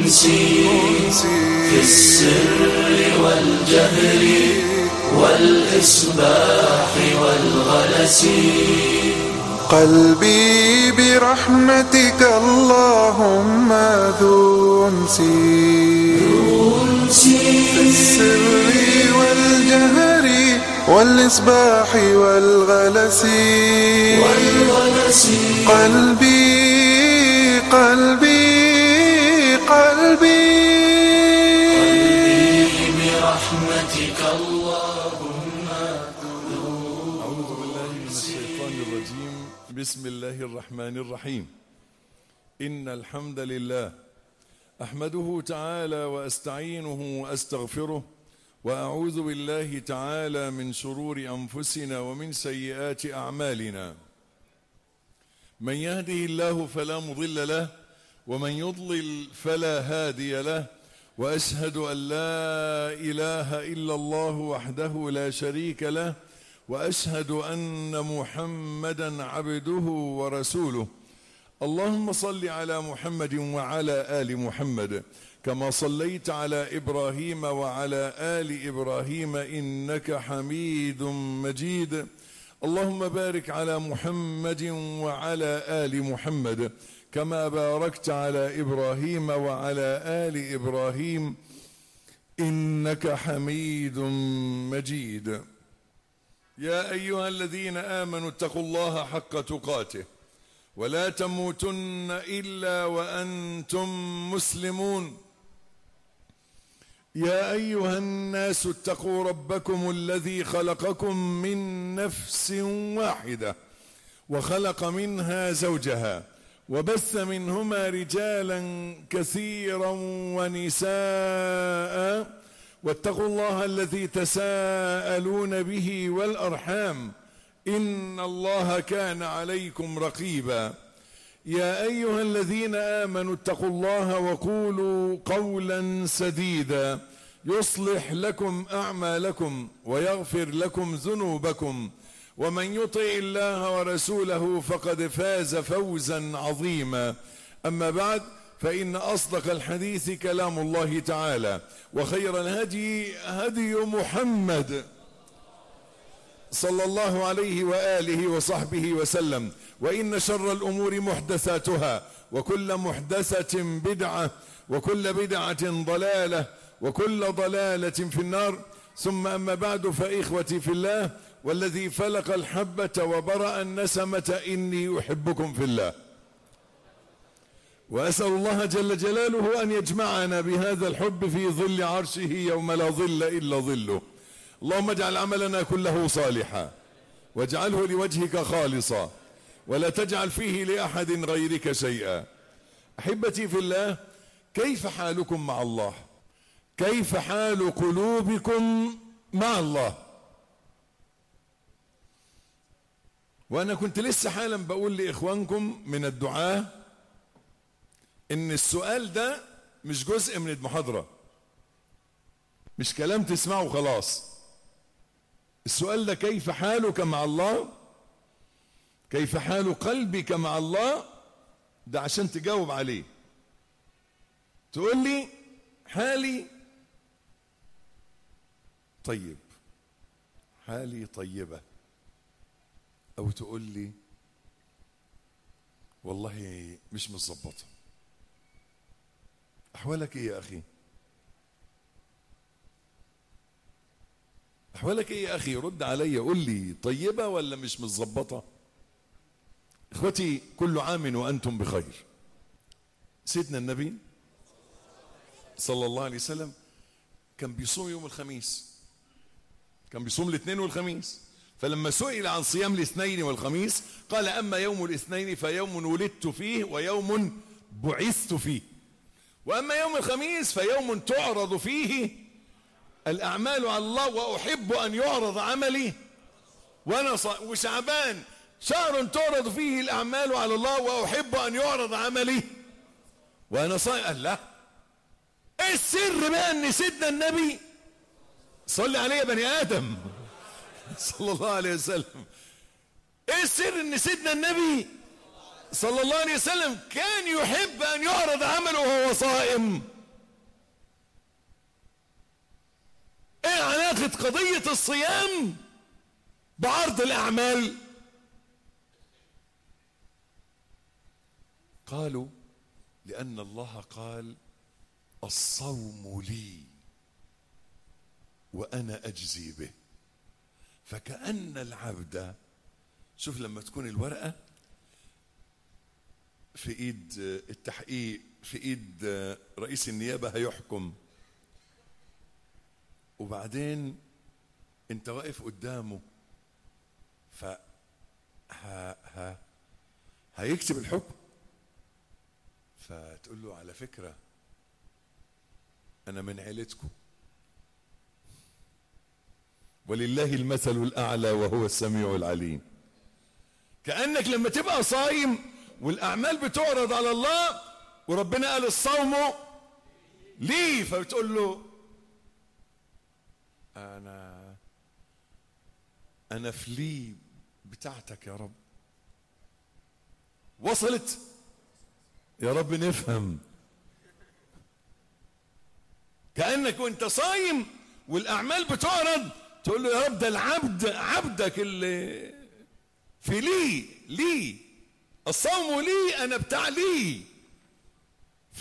أنسي في السر والجهر والإصباح والغلس قلبي برحمتك اللهم ذو انسي في السر والجهر والإصباح والغلس والغلس قلبي قلبي قلبي برحمتك اللهم أعوذ بالله من الشيطان الرجيم بسم الله الرحمن الرحيم إن الحمد لله أحمده تعالى وأستعينه وأستغفره وأعوذ بالله تعالى من شرور أنفسنا ومن سيئات أعمالنا من يهده الله فلا مضل له ومن يضلل فلا هادي له واشهد ان لا اله الا الله وحده لا شريك له واشهد ان محمدا عبده ورسوله اللهم صل على محمد وعلى ال محمد كما صليت على ابراهيم وعلى ال ابراهيم انك حميد مجيد اللهم بارك على محمد وعلى ال محمد كما باركت على ابراهيم وعلى ال ابراهيم انك حميد مجيد يا ايها الذين امنوا اتقوا الله حق تقاته ولا تموتن الا وانتم مسلمون يا ايها الناس اتقوا ربكم الذي خلقكم من نفس واحده وخلق منها زوجها وبث منهما رجالا كثيرا ونساء واتقوا الله الذي تساءلون به والارحام ان الله كان عليكم رقيبا يا ايها الذين امنوا اتقوا الله وقولوا قولا سديدا يصلح لكم اعمالكم ويغفر لكم ذنوبكم ومن يطع الله ورسوله فقد فاز فوزا عظيما اما بعد فان اصدق الحديث كلام الله تعالى وخير الهدي هدي محمد صلى الله عليه واله وصحبه وسلم وان شر الامور محدثاتها وكل محدثه بدعه وكل بدعه ضلاله وكل ضلاله في النار ثم اما بعد فاخوتي في الله والذي فلق الحبه وبرا النسمه اني احبكم في الله واسال الله جل جلاله ان يجمعنا بهذا الحب في ظل عرشه يوم لا ظل الا ظله اللهم اجعل عملنا كله صالحا واجعله لوجهك خالصا ولا تجعل فيه لاحد غيرك شيئا احبتي في الله كيف حالكم مع الله كيف حال قلوبكم مع الله وانا كنت لسه حالا بقول لاخوانكم من الدعاه ان السؤال ده مش جزء من المحاضره مش كلام تسمعه خلاص السؤال ده كيف حالك مع الله كيف حال قلبك مع الله ده عشان تجاوب عليه تقول لي حالي طيب حالي طيبة أو تقول لي والله مش متظبطة أحوالك إيه يا أخي أحوالك إيه يا أخي رد علي قول لي طيبة ولا مش متظبطة إخوتي كل عام وأنتم بخير سيدنا النبي صلى الله عليه وسلم كان بيصوم يوم الخميس كان بيصوم الاثنين والخميس فلما سئل عن صيام الاثنين والخميس قال أما يوم الاثنين فيوم ولدت فيه ويوم بعثت فيه وأما يوم الخميس فيوم تعرض فيه الأعمال على الله وأحب أن يعرض عملي وأنا ص... وشعبان شهر تعرض فيه الأعمال على الله وأحب أن يعرض عملي وأنا صائم قال لا إيه السر بقى أن سيدنا النبي صلي عليه يا بني آدم صلى الله عليه وسلم إيه السر أن سيدنا النبي صلى الله عليه وسلم كان يحب أن يعرض عمله وهو صائم علاقة قضية الصيام بعرض الأعمال قالوا لأن الله قال الصوم لي وأنا أجزي به فكأن العبد شوف لما تكون الورقة في ايد التحقيق في ايد رئيس النيابة هيحكم وبعدين انت واقف قدامه ف ها ها هيكتب الحكم فتقول له على فكرة أنا من عيلتكم ولله المثل الأعلى وهو السميع العليم كأنك لما تبقى صايم والأعمال بتعرض على الله وربنا قال الصوم ليه فبتقول له أنا أنا فلي بتاعتك يا رب وصلت يا رب نفهم كأنك وانت صايم والأعمال بتعرض تقول له يا رب ده العبد عبدك اللي في لي لي الصوم لي أنا بتاع لي ف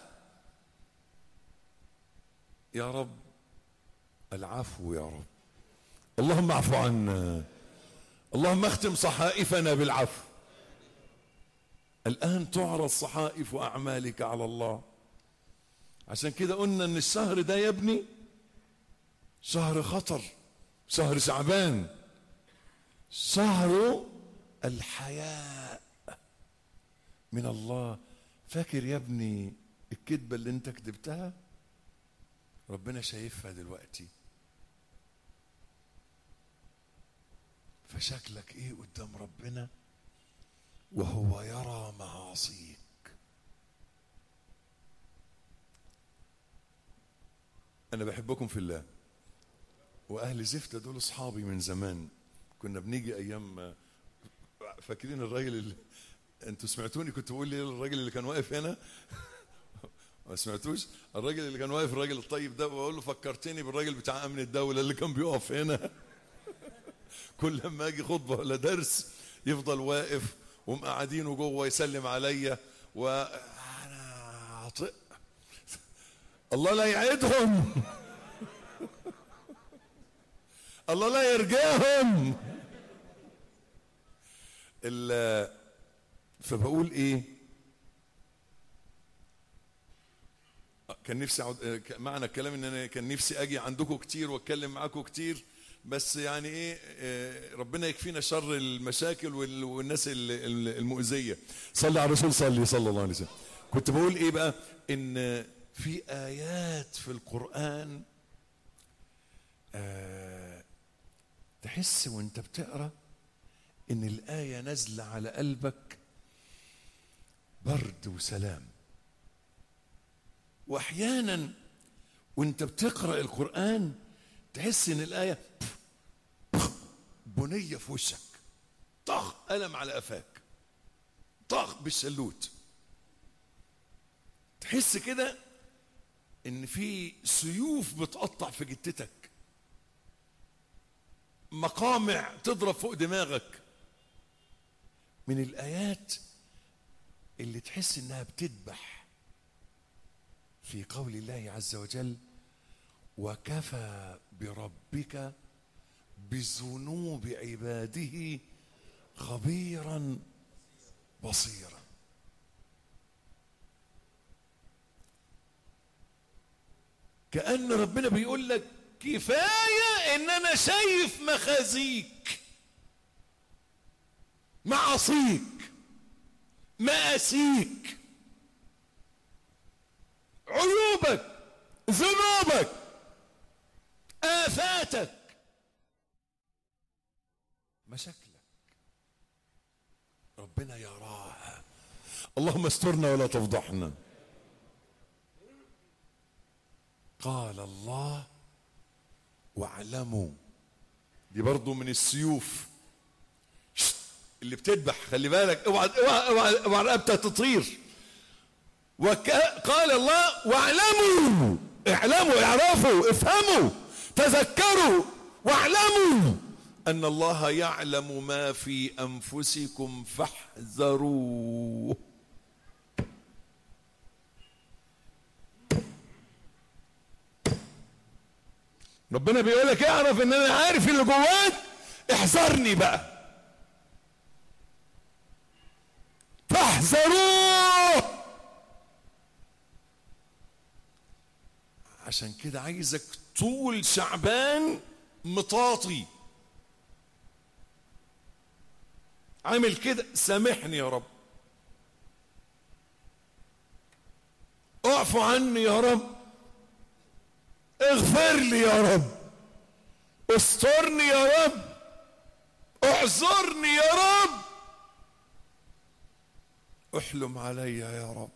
يا رب العفو يا رب اللهم اعف عنا اللهم اختم صحائفنا بالعفو الآن تعرض صحائف أعمالك على الله عشان كده قلنا ان الشهر ده يا ابني شهر خطر شهر شعبان شهر الحياء من الله فاكر يا ابني الكذبة اللي انت كذبتها ربنا شايفها دلوقتي فشكلك ايه قدام ربنا وهو يرى معاصيك انا بحبكم في الله واهل زفته دول اصحابي من زمان كنا بنيجي ايام فاكرين الراجل اللي انتوا سمعتوني كنت بقول لي الراجل اللي كان واقف هنا ما سمعتوش الراجل اللي كان واقف الراجل الطيب ده بقول له فكرتني بالراجل بتاع امن الدوله اللي كان بيقف هنا كل لما اجي خطبه ولا درس يفضل واقف ومقعدينه جوه يسلم عليا وانا عطئ الله لا يعيدهم الله لا يرجاهم فبقول ايه كان نفسي اقعد معنى الكلام ان انا كان نفسي اجي عندكم كتير واتكلم معاكم كتير بس يعني ايه ربنا يكفينا شر المشاكل والناس المؤذيه صلي على الرسول صلي صلى الله عليه وسلم كنت بقول ايه بقى ان في ايات في القران آه تحس وانت بتقرا ان الايه نازله على قلبك برد وسلام واحيانا وانت بتقرا القران تحس ان الايه بنيه في وشك طخ قلم على قفاك طخ بالشلوت تحس كده ان في سيوف بتقطع في جتتك مقامع تضرب فوق دماغك من الايات اللي تحس انها بتذبح في قول الله عز وجل وكفى بربك بذنوب عباده خبيرا بصيرا كأن ربنا بيقول لك كفاية ان انا شايف مخازيك معاصيك مآسيك عيوبك ذنوبك آفاتك مشاكلك ربنا يراها اللهم استرنا ولا تفضحنا قال الله واعلموا دي برضو من السيوف اللي بتذبح خلي بالك اوعى اوعى اوعى, اوعى رقبتها تطير وقال الله واعلموا اعلموا اعرفوا افهموا تذكروا واعلموا ان الله يعلم ما في انفسكم فاحذروه ربنا بيقول لك اعرف ان انا عارف اللي جواك احذرني بقى فاحذروه عشان كده عايزك طول شعبان مطاطي عامل كده سامحني يا رب اعفو عني يا رب اغفر لي يا رب استرني يا رب اعذرني يا رب احلم علي يا رب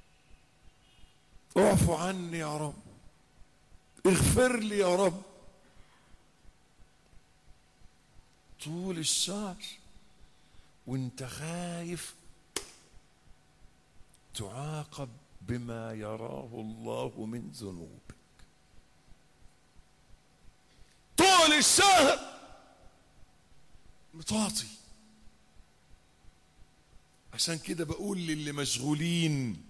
اعفو عني يا رب اغفر لي يا رب طول الشهر وانت خايف تعاقب بما يراه الله من ذنوبك طول الشهر مطاطي عشان كده بقول للي مشغولين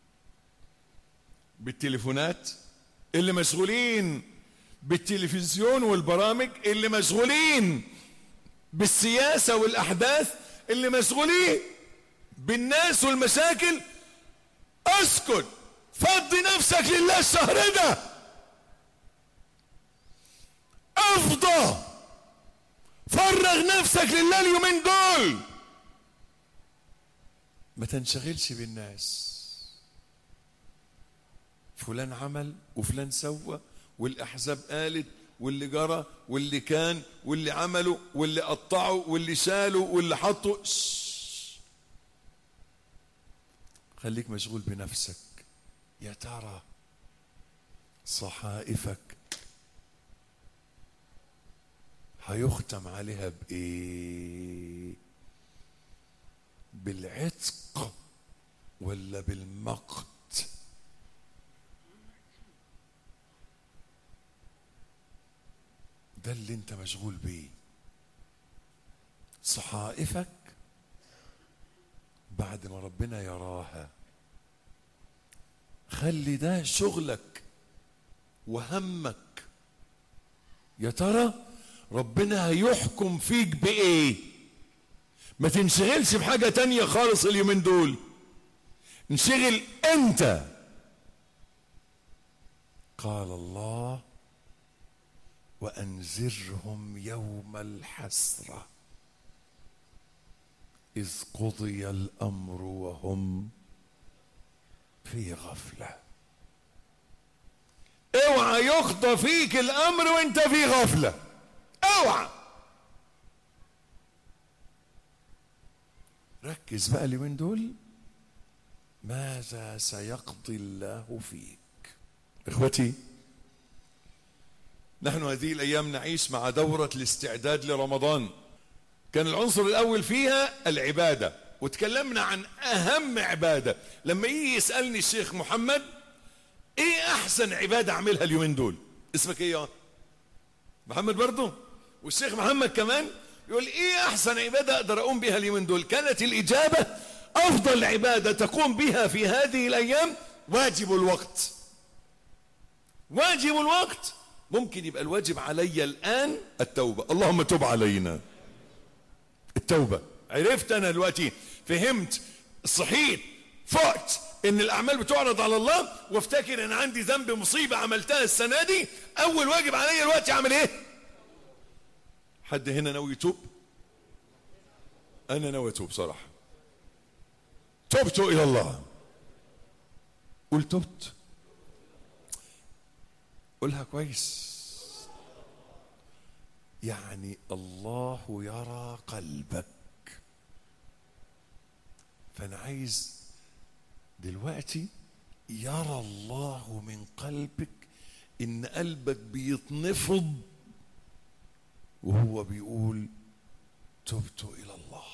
بالتليفونات اللي مشغولين بالتلفزيون والبرامج اللي مشغولين بالسياسة والأحداث اللي مشغولين بالناس والمشاكل اسكت فضي نفسك لله الشهر ده افضى فرغ نفسك لله اليومين دول ما تنشغلش بالناس فلان عمل وفلان سوى والاحزاب قالت واللي جرى واللي كان واللي عملوا واللي قطعوا واللي شالوا واللي حطوا شش. خليك مشغول بنفسك يا ترى صحائفك هيختم عليها بايه بالعتق ولا بالمقت ده اللي انت مشغول بيه صحائفك بعد ما ربنا يراها خلي ده شغلك وهمك يا ترى ربنا هيحكم فيك بايه ما تنشغلش بحاجة تانية خالص اليومين دول انشغل انت قال الله وانذرهم يوم الحسره اذ قضي الامر وهم في غفله اوعى يقضى فيك الامر وانت في غفله اوعى ركز بقى اليومين دول ماذا سيقضي الله فيك اخوتي نحن هذه الايام نعيش مع دوره الاستعداد لرمضان كان العنصر الاول فيها العباده وتكلمنا عن اهم عباده لما يجي يسالني الشيخ محمد ايه احسن عباده اعملها اليومين دول اسمك ايه يا محمد برضو والشيخ محمد كمان يقول ايه احسن عباده اقدر اقوم بها اليومين دول كانت الاجابه افضل عباده تقوم بها في هذه الايام واجب الوقت واجب الوقت ممكن يبقى الواجب علي الآن التوبة اللهم تب علينا التوبة عرفت أنا دلوقتي فهمت صحيت فقت ان الاعمال بتعرض على الله وافتكر ان عندي ذنب مصيبة عملتها السنة دي اول واجب عليا دلوقتي اعمل ايه حد هنا ناوي يتوب انا ناوي اتوب صراحة تبت الى الله قول تبت قولها كويس يعني الله يرى قلبك فانا عايز دلوقتي يرى الله من قلبك ان قلبك بيتنفض وهو بيقول تبت الى الله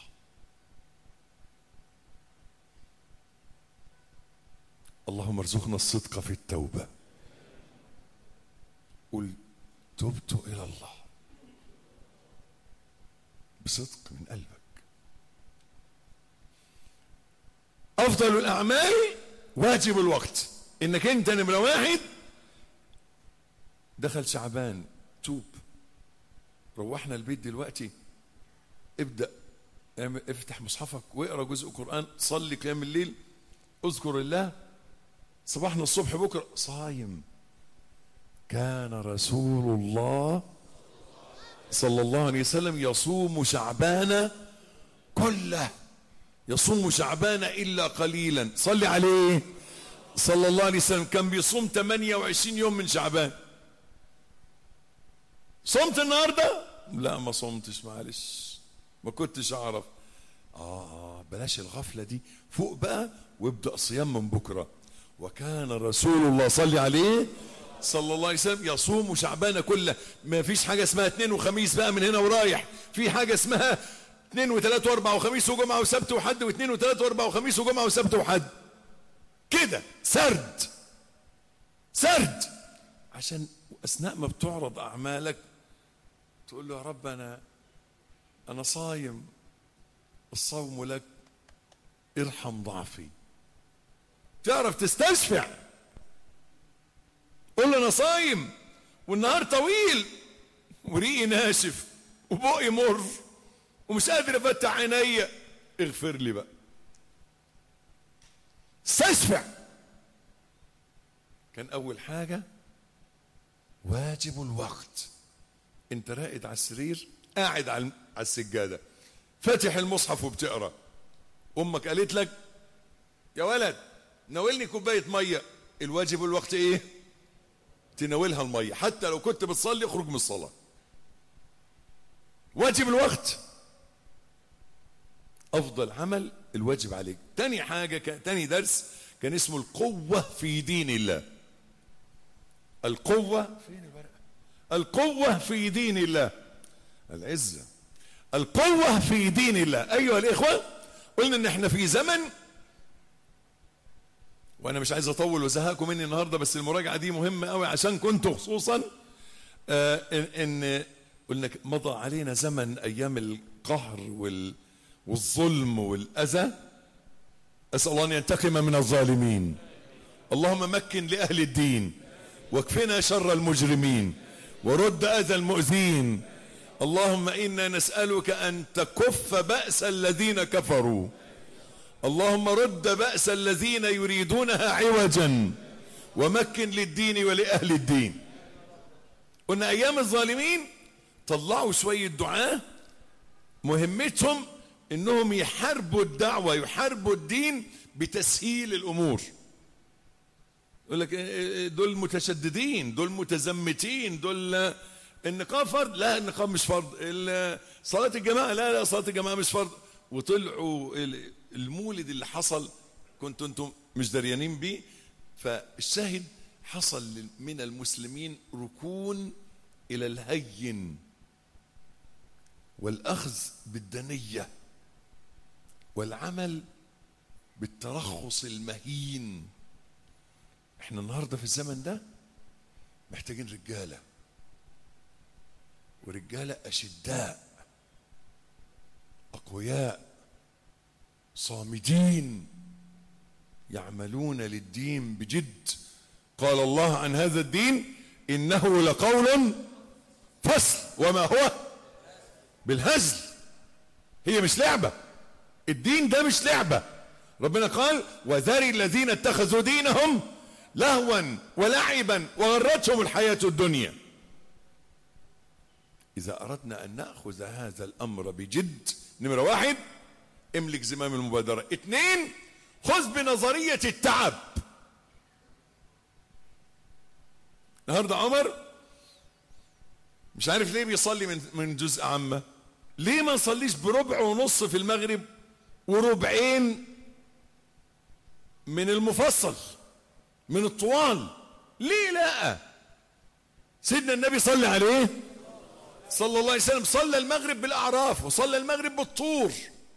اللهم ارزقنا الصدق في التوبه قل تبت إلى الله بصدق من قلبك أفضل الأعمال واجب الوقت إنك أنت نمرة واحد دخل شعبان توب روحنا البيت دلوقتي ابدأ اعمل- افتح مصحفك واقرا جزء قرآن صلي قيام الليل اذكر الله صباحنا الصبح بكرة صايم كان رسول الله صلى الله عليه وسلم يصوم شعبان كله يصوم شعبان إلا قليلا صلي عليه صلى الله عليه وسلم كان بيصوم 28 يوم من شعبان صمت النهارده لا ما صمتش معلش ما كنتش اعرف اه بلاش الغفله دي فوق بقى وابدا صيام من بكره وكان رسول الله صلى عليه صلى الله عليه وسلم يصوم شعبان كله ما فيش حاجه اسمها اثنين وخميس بقى من هنا ورايح في حاجه اسمها اثنين وثلاث واربع وخميس وجمعه وسبت وحد واثنين وثلاث واربع وخميس وجمعه وسبت وحد كده سرد سرد عشان اثناء ما بتعرض اعمالك تقول له يا رب انا انا صايم الصوم لك ارحم ضعفي تعرف تستشفع قول له انا صايم والنهار طويل وريقي ناشف وبقي مر ومش قادر افتح عينيا اغفر لي بقى استشفع كان اول حاجه واجب الوقت انت راقد على السرير قاعد على على السجاده فاتح المصحف وبتقرا امك قالت لك يا ولد ناولني كوبايه ميه الواجب الوقت ايه تناولها الميه حتى لو كنت بتصلي اخرج من الصلاه واجب الوقت افضل عمل الواجب عليك تاني حاجه كان تاني درس كان اسمه القوه في دين الله القوه فين الورقه القوه في دين الله العزه القوه في دين الله ايها الاخوه قلنا ان احنا في زمن وانا مش عايز اطول وازهقكم مني النهارده بس المراجعه دي مهمه قوي عشان كنتوا خصوصا آه ان, إن قلنا مضى علينا زمن ايام القهر وال والظلم والاذى اسال الله ان ينتقم من الظالمين اللهم مكن لاهل الدين واكفنا شر المجرمين ورد اذى المؤذين اللهم انا نسالك ان تكف باس الذين كفروا اللهم رد بأس الذين يريدونها عوجا ومكن للدين ولأهل الدين قلنا أيام الظالمين طلعوا شوية دعاة مهمتهم انهم يحاربوا الدعوة يحاربوا الدين بتسهيل الامور يقول لك دول متشددين دول متزمتين دول النقاب فرض لا النقاب مش فرض صلاة الجماعة لا لا صلاة الجماعة مش فرض وطلعوا المولد اللي حصل كنتوا انتم مش دريانين بيه فالشاهد حصل من المسلمين ركون الى الهين والاخذ بالدنيه والعمل بالترخص المهين احنا النهارده في الزمن ده محتاجين رجاله ورجاله اشداء اقوياء صامدين يعملون للدين بجد قال الله عن هذا الدين انه لقول فصل وما هو بالهزل هي مش لعبه الدين ده مش لعبه ربنا قال وذري الذين اتخذوا دينهم لهوا ولعبا وغرتهم الحياه الدنيا اذا اردنا ان ناخذ هذا الامر بجد نمره واحد املك زمام المبادرة اثنين خذ بنظرية التعب النهاردة عمر مش عارف ليه بيصلي من من جزء عامة ليه ما نصليش بربع ونص في المغرب وربعين من المفصل من الطوال ليه لا سيدنا النبي صلى عليه صلى الله عليه وسلم صلى المغرب بالاعراف وصلى المغرب بالطور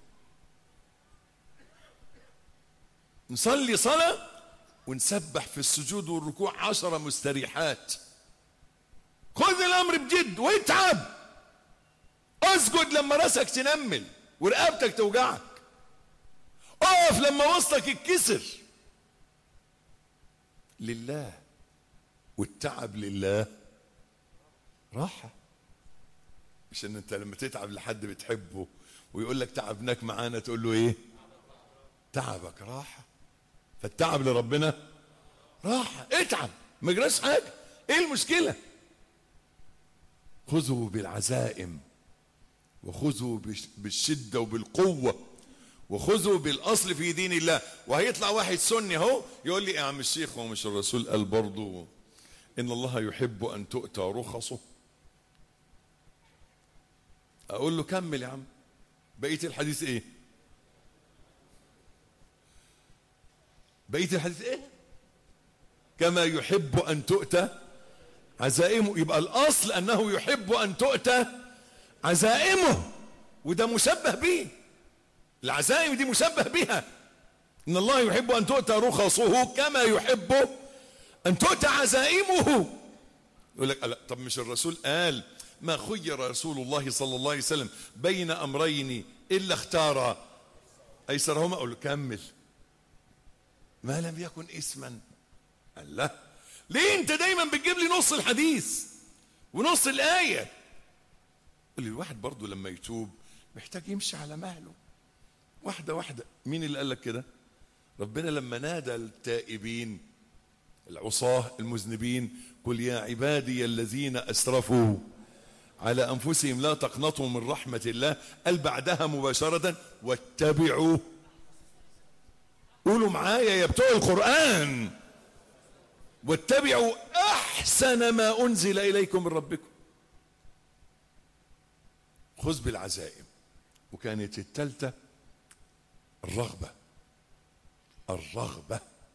نصلي صلاة ونسبح في السجود والركوع عشرة مستريحات خذ الامر بجد واتعب اسجد لما راسك تنمل ورقبتك توجعك اقف لما وسطك يتكسر لله والتعب لله راحة مش ان انت لما تتعب لحد بتحبه ويقول لك تعبناك معانا تقول له ايه تعبك راحة فالتعب لربنا راحة اتعب ما جراش حاجة ايه المشكلة خذوا بالعزائم وخذوا بش- بالشدة وبالقوة وخذوا بالأصل في دين الله وهيطلع واحد سني اهو يقول لي يا عم الشيخ هو مش الرسول قال برضه إن الله يحب أن تؤتى رخصه أقول له كمل يا عم بقية الحديث إيه بقية الحديث إيه كما يحب أن تؤتى عزائمه يبقى الأصل أنه يحب أن تؤتى عزائمه وده مشبه به العزائم دي مشبه بها إن الله يحب أن تؤتى رخصه كما يحب أن تؤتى عزائمه يقول لك لا طب مش الرسول قال ما خير رسول الله صلى الله عليه وسلم بين أمرين إلا اختار أيسرهما أقول له كمل ما لم يكن اسما قال لا ليه انت دايما بتجيب لي نص الحديث ونص الآية قال لي الواحد برضو لما يتوب محتاج يمشي على مهله واحدة واحدة مين اللي قال لك كده ربنا لما نادى التائبين العصاة المذنبين قل يا عبادي الذين أسرفوا على أنفسهم لا تقنطوا من رحمة الله قال بعدها مباشرة واتبعوا قولوا معايا يا بتوع القرآن واتبعوا أحسن ما أنزل إليكم من ربكم خذ بالعزائم وكانت التالتة الرغبة الرغبة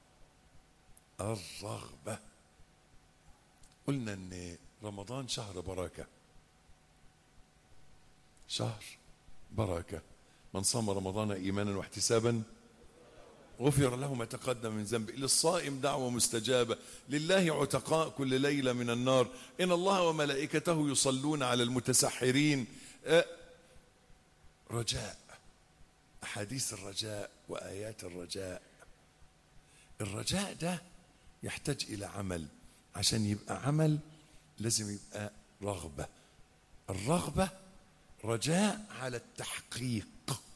الرغبة قلنا ان رمضان شهر بركة شهر بركة من صام رمضان ايمانا واحتسابا غفر له ما تقدم من ذنبه للصائم دعوة مستجابة لله عتقاء كل ليلة من النار إن الله وملائكته يصلون على المتسحرين آه، رجاء أحاديث الرجاء وآيات الرجاء الرجاء ده يحتاج إلى عمل عشان يبقى عمل لازم يبقى رغبة الرغبة رجاء على التحقيق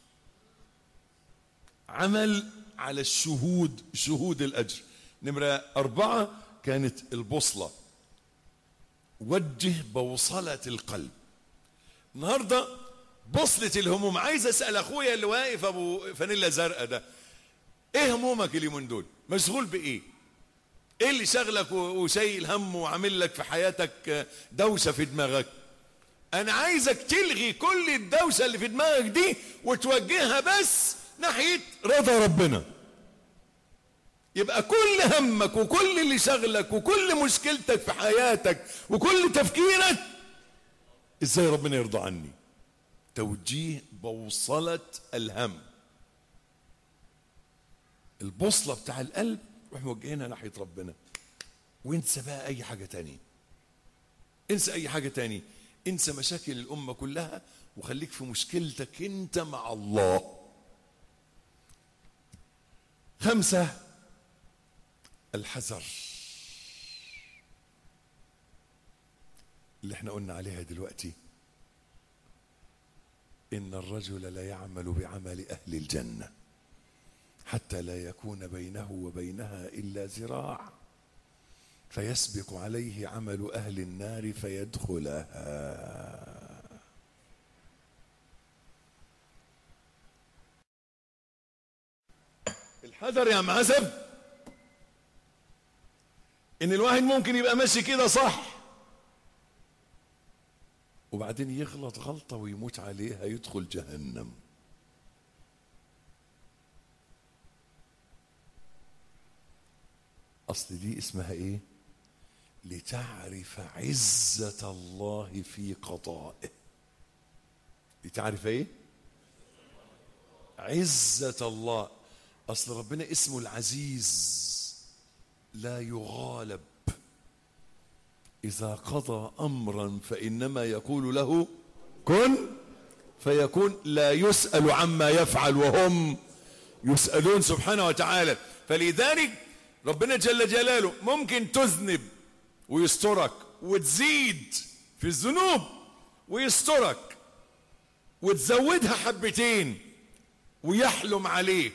عمل على الشهود شهود الأجر نمرة أربعة كانت البوصلة وجه بوصلة القلب النهاردة بوصلة الهموم عايز أسأل أخويا اللي واقف أبو فانيلا زرقاء ده إيه همومك اليومين دول مشغول بإيه إيه اللي شغلك و- وشايل هم وعامل لك في حياتك دوشة في دماغك أنا عايزك تلغي كل الدوشة اللي في دماغك دي وتوجهها بس ناحية رضا ربنا يبقى كل همك وكل اللي شغلك وكل مشكلتك في حياتك وكل تفكيرك ازاي ربنا يرضى عني توجيه بوصلة الهم البوصلة بتاع القلب روح موجهينها ناحية ربنا وانسى بقى اي حاجة تانية انسى اي حاجة تانية انسى مشاكل الامة كلها وخليك في مشكلتك انت مع الله خمسة الحذر اللي احنا قلنا عليها دلوقتي إن الرجل لا يعمل بعمل أهل الجنة حتى لا يكون بينه وبينها إلا ذراع فيسبق عليه عمل أهل النار فيدخلها الحذر يا معزب ان الواحد ممكن يبقى ماشي كده صح وبعدين يغلط غلطة ويموت عليها يدخل جهنم أصل دي اسمها إيه لتعرف عزة الله في قضائه لتعرف إيه عزة الله أصل ربنا اسمه العزيز لا يغالب إذا قضى أمرا فإنما يقول له كن فيكون لا يسأل عما يفعل وهم يسألون سبحانه وتعالى فلذلك ربنا جل جلاله ممكن تذنب ويسترك وتزيد في الذنوب ويسترك وتزودها حبتين ويحلم عليك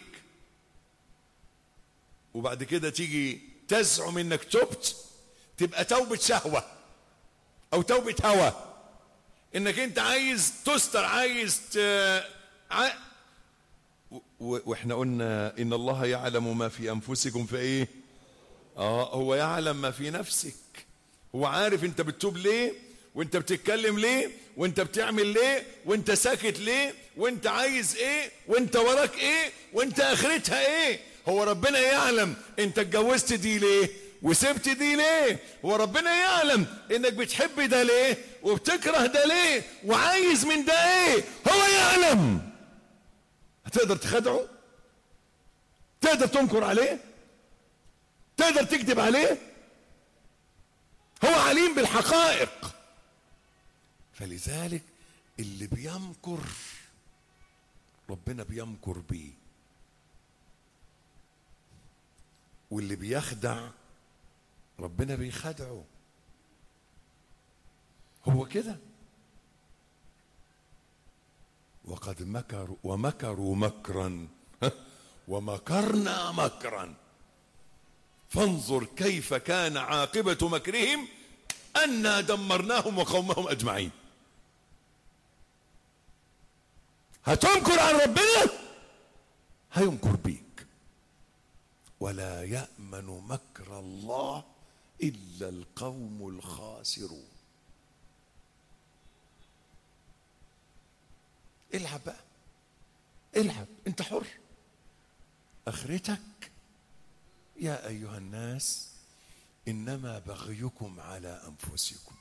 وبعد كده تيجي تزعم انك تبت تبقى توبة شهوة او توبة هوى انك انت عايز تستر عايز ت... ع... و... واحنا قلنا ان الله يعلم ما في انفسكم فايه اه هو يعلم ما في نفسك هو عارف انت بتتوب ليه وانت بتتكلم ليه وانت بتعمل ليه وانت ساكت ليه وانت عايز ايه وانت وراك ايه وانت اخرتها ايه هو ربنا يعلم انت اتجوزت دي ليه وسبت دي ليه هو ربنا يعلم انك بتحب ده ليه وبتكره ده ليه وعايز من ده ايه هو يعلم هتقدر تخدعه تقدر تنكر عليه تقدر تكذب عليه هو عليم بالحقائق فلذلك اللي بيمكر ربنا بيمكر بيه واللي بيخدع ربنا بيخدعه هو كده وقد مكروا ومكروا مكرا ومكرنا مكرا فانظر كيف كان عاقبة مكرهم أنا دمرناهم وقومهم أجمعين هتنكر عن ربنا هينكر بيك ولا يأمن مكر الله إلا القوم الخاسرون العب بقى العب انت حر اخرتك يا ايها الناس انما بغيكم على انفسكم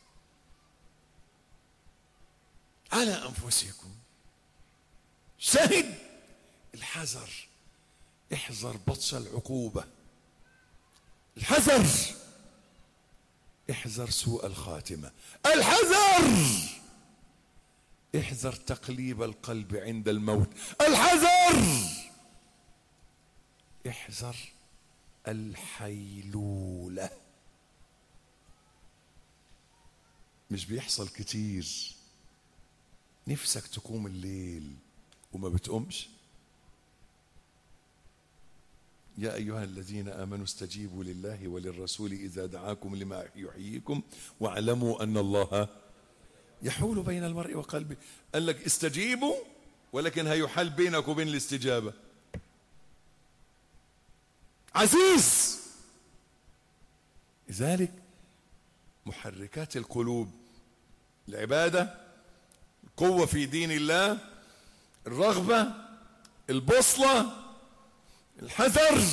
على انفسكم شهد الحذر احذر بطش العقوبه الحذر احذر سوء الخاتمه الحذر احذر تقليب القلب عند الموت الحذر احذر الحيلولة مش بيحصل كتير نفسك تقوم الليل وما بتقومش يا أيها الذين آمنوا استجيبوا لله وللرسول إذا دعاكم لما يحييكم واعلموا أن الله يحول بين المرء وقلبه قال لك استجيبوا ولكن هيحال بينك وبين الاستجابة عزيز لذلك محركات القلوب العبادة القوة في دين الله الرغبة البوصلة الحذر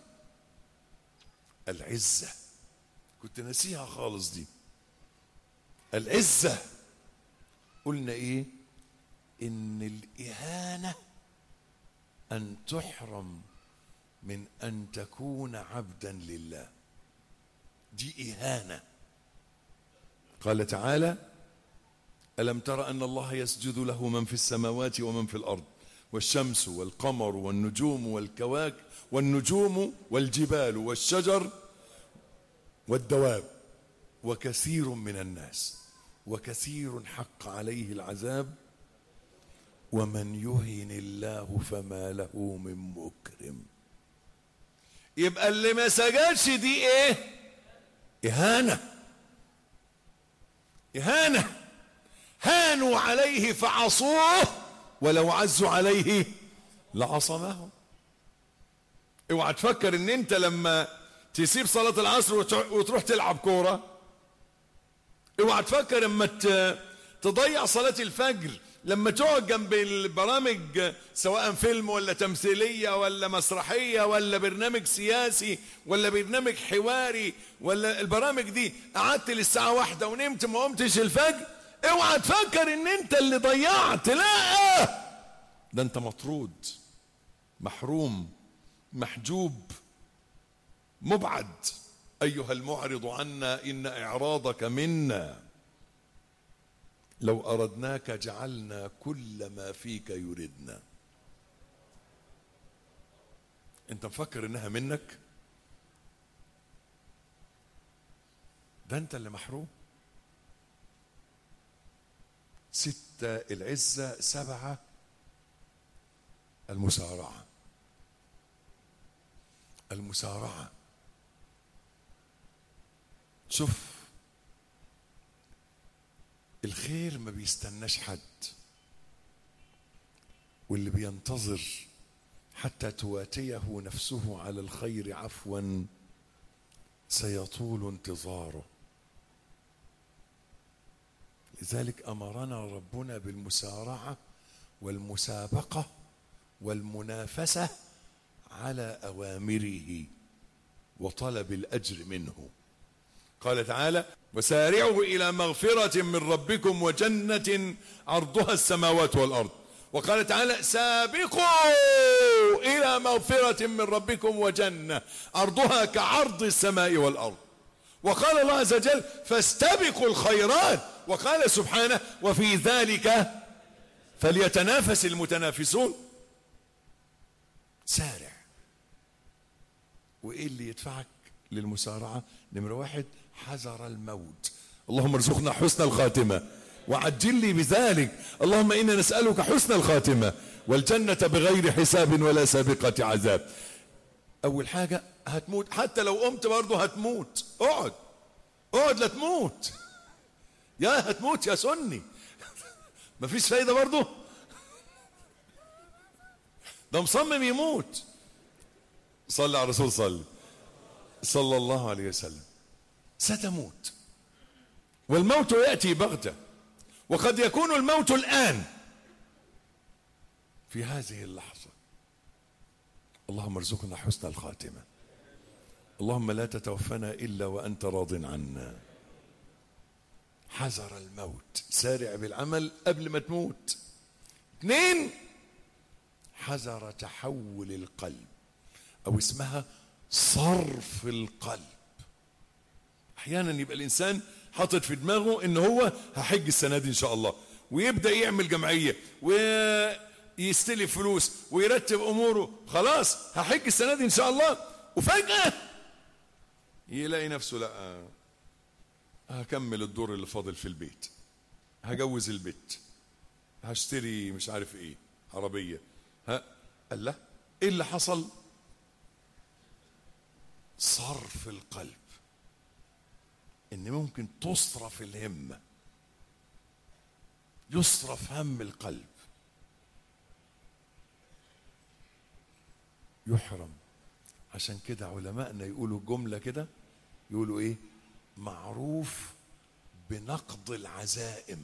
العزة كنت ناسيها خالص دي العزة قلنا ايه ان الاهانة ان تحرم من ان تكون عبدا لله دي اهانة قال تعالى ألم تر أن الله يسجد له من في السماوات ومن في الأرض والشمس والقمر والنجوم والكواكب والنجوم والجبال والشجر والدواب وكثير من الناس وكثير حق عليه العذاب ومن يهن الله فما له من مكرم يبقى اللي ما سجدش دي ايه اهانه اهانه هانوا عليه فعصوه ولو عزوا عليه لعصمهم اوعى تفكر ان انت لما تسيب صلاة العصر وتروح تلعب كورة اوعى تفكر اما تضيع صلاة الفجر لما تقعد جنب البرامج سواء فيلم ولا تمثيلية ولا مسرحية ولا برنامج سياسي ولا برنامج حواري ولا البرامج دي قعدت للساعة واحدة ونمت ما قمتش الفجر اوعى تفكر ان انت اللي ضيعت لا ده انت مطرود محروم محجوب مبعد أيها المعرض عنا إن إعراضك منا لو أردناك جعلنا كل ما فيك يردنا أنت مفكر إنها منك ده أنت اللي محروم ستة العزة سبعة المسارعة المسارعة شوف الخير ما بيستناش حد واللي بينتظر حتى تواتيه نفسه على الخير عفوا سيطول انتظاره لذلك امرنا ربنا بالمسارعه والمسابقه والمنافسه على اوامره وطلب الاجر منه قال تعالى وسارعوا الى مغفره من ربكم وجنه عرضها السماوات والارض وقال تعالى سابقوا الى مغفره من ربكم وجنه عرضها كعرض السماء والارض وقال الله عز وجل فاستبقوا الخيرات وقال سبحانه وفي ذلك فليتنافس المتنافسون سارع وايه اللي يدفعك للمسارعه نمره واحد حذر الموت اللهم ارزقنا حسن الخاتمه وعجل لي بذلك اللهم انا نسالك حسن الخاتمه والجنه بغير حساب ولا سابقه عذاب اول حاجه هتموت حتى لو قمت برضه هتموت اقعد اقعد لا تموت يا هتموت يا سني مفيش فايده برضه ده مصمم يموت صلى على الرسول صلى صلى الله عليه وسلم ستموت والموت ياتي بغته وقد يكون الموت الان في هذه اللحظه اللهم ارزقنا حسن الخاتمه اللهم لا تتوفنا الا وانت راض عنا حذر الموت سارع بالعمل قبل ما تموت اثنين حذر تحول القلب او اسمها صرف القلب احيانا يبقى الانسان حاطط في دماغه ان هو هحج السنه دي ان شاء الله ويبدا يعمل جمعيه ويستلف فلوس ويرتب اموره خلاص هحج السنه دي ان شاء الله وفجاه يلاقي نفسه لا هكمل الدور اللي فاضل في البيت هجوز البيت هشتري مش عارف ايه عربيه ها قال لا ايه اللي حصل صرف القلب ان ممكن تصرف الهمه يصرف هم القلب يحرم عشان كده علماءنا يقولوا جمله كده يقولوا ايه معروف بنقض العزائم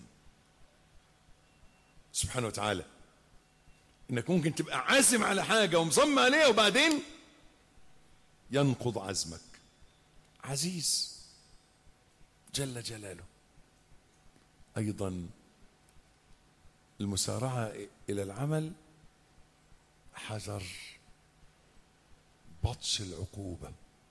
سبحانه وتعالى انك ممكن تبقى عازم على حاجه ومصمم عليها وبعدين ينقض عزمك عزيز جل جلاله ايضا المسارعه الى العمل حذر بطش العقوبه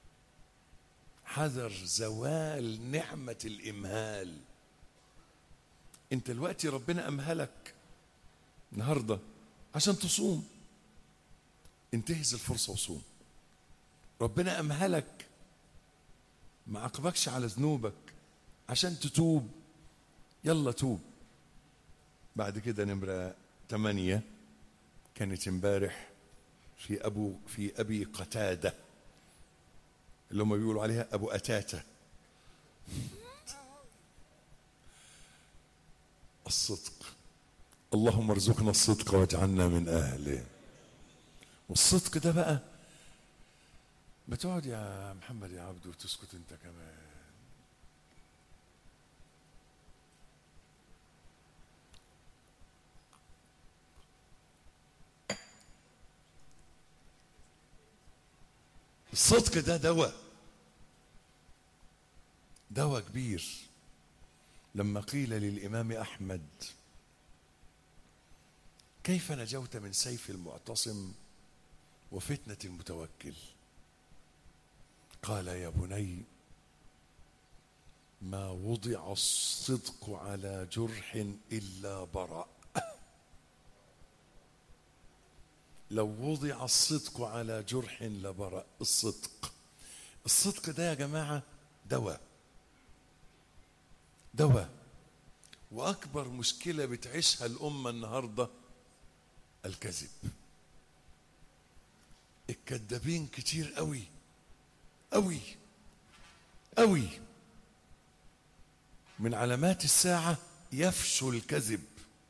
حذر زوال نعمه الامهال انت دلوقتي ربنا امهلك النهارده عشان تصوم انتهز الفرصه وصوم ربنا امهلك ما عاقبكش على ذنوبك عشان تتوب يلا توب بعد كده نمرة ثمانية كانت امبارح في أبو في أبي قتادة اللي هم بيقولوا عليها أبو أتاتة الصدق اللهم ارزقنا الصدق واجعلنا من أهله والصدق ده بقى ما تقعد يا محمد يا عبد وتسكت انت كمان الصدق ده دواء دواء كبير لما قيل للإمام أحمد كيف نجوت من سيف المعتصم وفتنة المتوكل قال يا بني ما وضع الصدق على جرح إلا برأ لو وضع الصدق على جرح لبرأ الصدق الصدق ده يا جماعة دواء دواء وأكبر مشكلة بتعيشها الأمة النهاردة الكذب الكذابين كتير قوي قوي قوي من علامات الساعة يفشو الكذب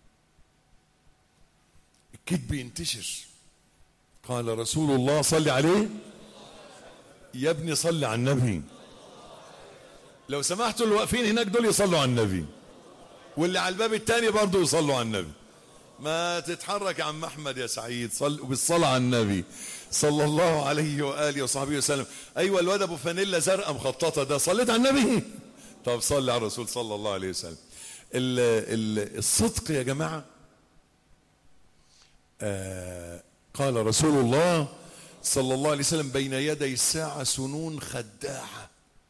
الكذب ينتشر قال رسول الله صلي عليه يا ابني صلي على النبي لو سمحتوا اللي واقفين هناك دول يصلوا على النبي واللي على الباب التاني برضه يصلوا على النبي ما تتحرك يا عم احمد يا سعيد صل بالصلاه على النبي صلى الله عليه واله وصحبه وسلم ايوه الواد ابو فانيلا زرقاء مخططه ده صليت على النبي طب صلي على الرسول صلى الله عليه وسلم ال ال الصدق يا جماعه آه قال رسول الله صلى الله عليه وسلم بين يدي الساعه سنون خداعه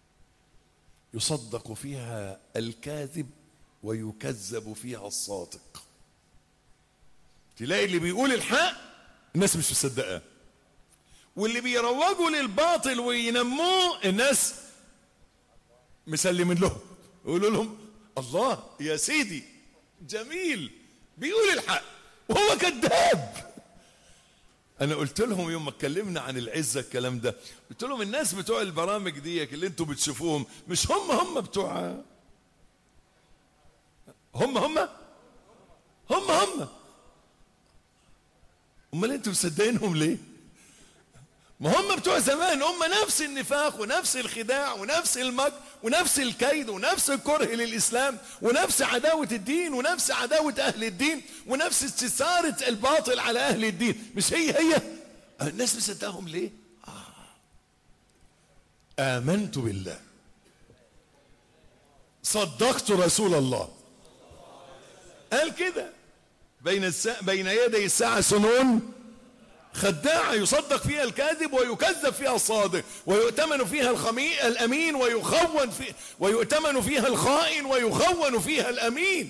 يصدق فيها الكاذب ويكذب فيها الصادق تلاقي اللي بيقول الحق الناس مش مصدقاه واللي بيروجوا للباطل وينموه الناس مسلمين لهم يقولوا لهم الله يا سيدي جميل بيقول الحق وهو كذاب انا قلت لهم يوم ما اتكلمنا عن العزه الكلام ده قلت لهم الناس بتوع البرامج دي اللي انتوا بتشوفوهم مش هم هم بتوع هم هم هم هم امال انتوا مصدقينهم ليه ما هم بتوع زمان هم نفس النفاق ونفس الخداع ونفس المكر ونفس الكيد ونفس الكره للاسلام ونفس عداوه الدين ونفس عداوه اهل الدين ونفس استثاره الباطل على اهل الدين مش هي هي الناس مصدقهم ليه آه. امنت بالله صدقت رسول الله قال كده بين السا... بين يدي الساعة سنون خداعة يصدق فيها الكاذب ويكذب فيها الصادق ويؤتمن فيها الخمي... الأمين ويخون في... ويؤتمن فيها الخائن ويخون فيها الأمين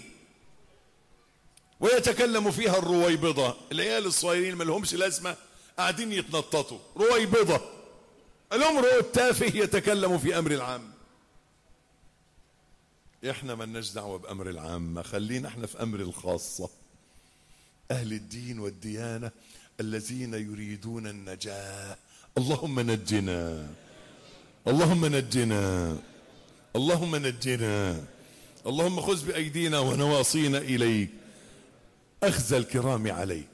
ويتكلم فيها الرويبضة العيال الصغيرين ما لهمش لازمة قاعدين يتنططوا رويبضة الأمر التافه يتكلم في أمر العام احنا ملناش دعوة بأمر العامة خلينا احنا في أمر الخاصة أهل الدين والديانة الذين يريدون النجاة اللهم نجنا اللهم نجنا اللهم نجنا اللهم خذ بأيدينا ونواصينا إليك أخذ الكرام عليك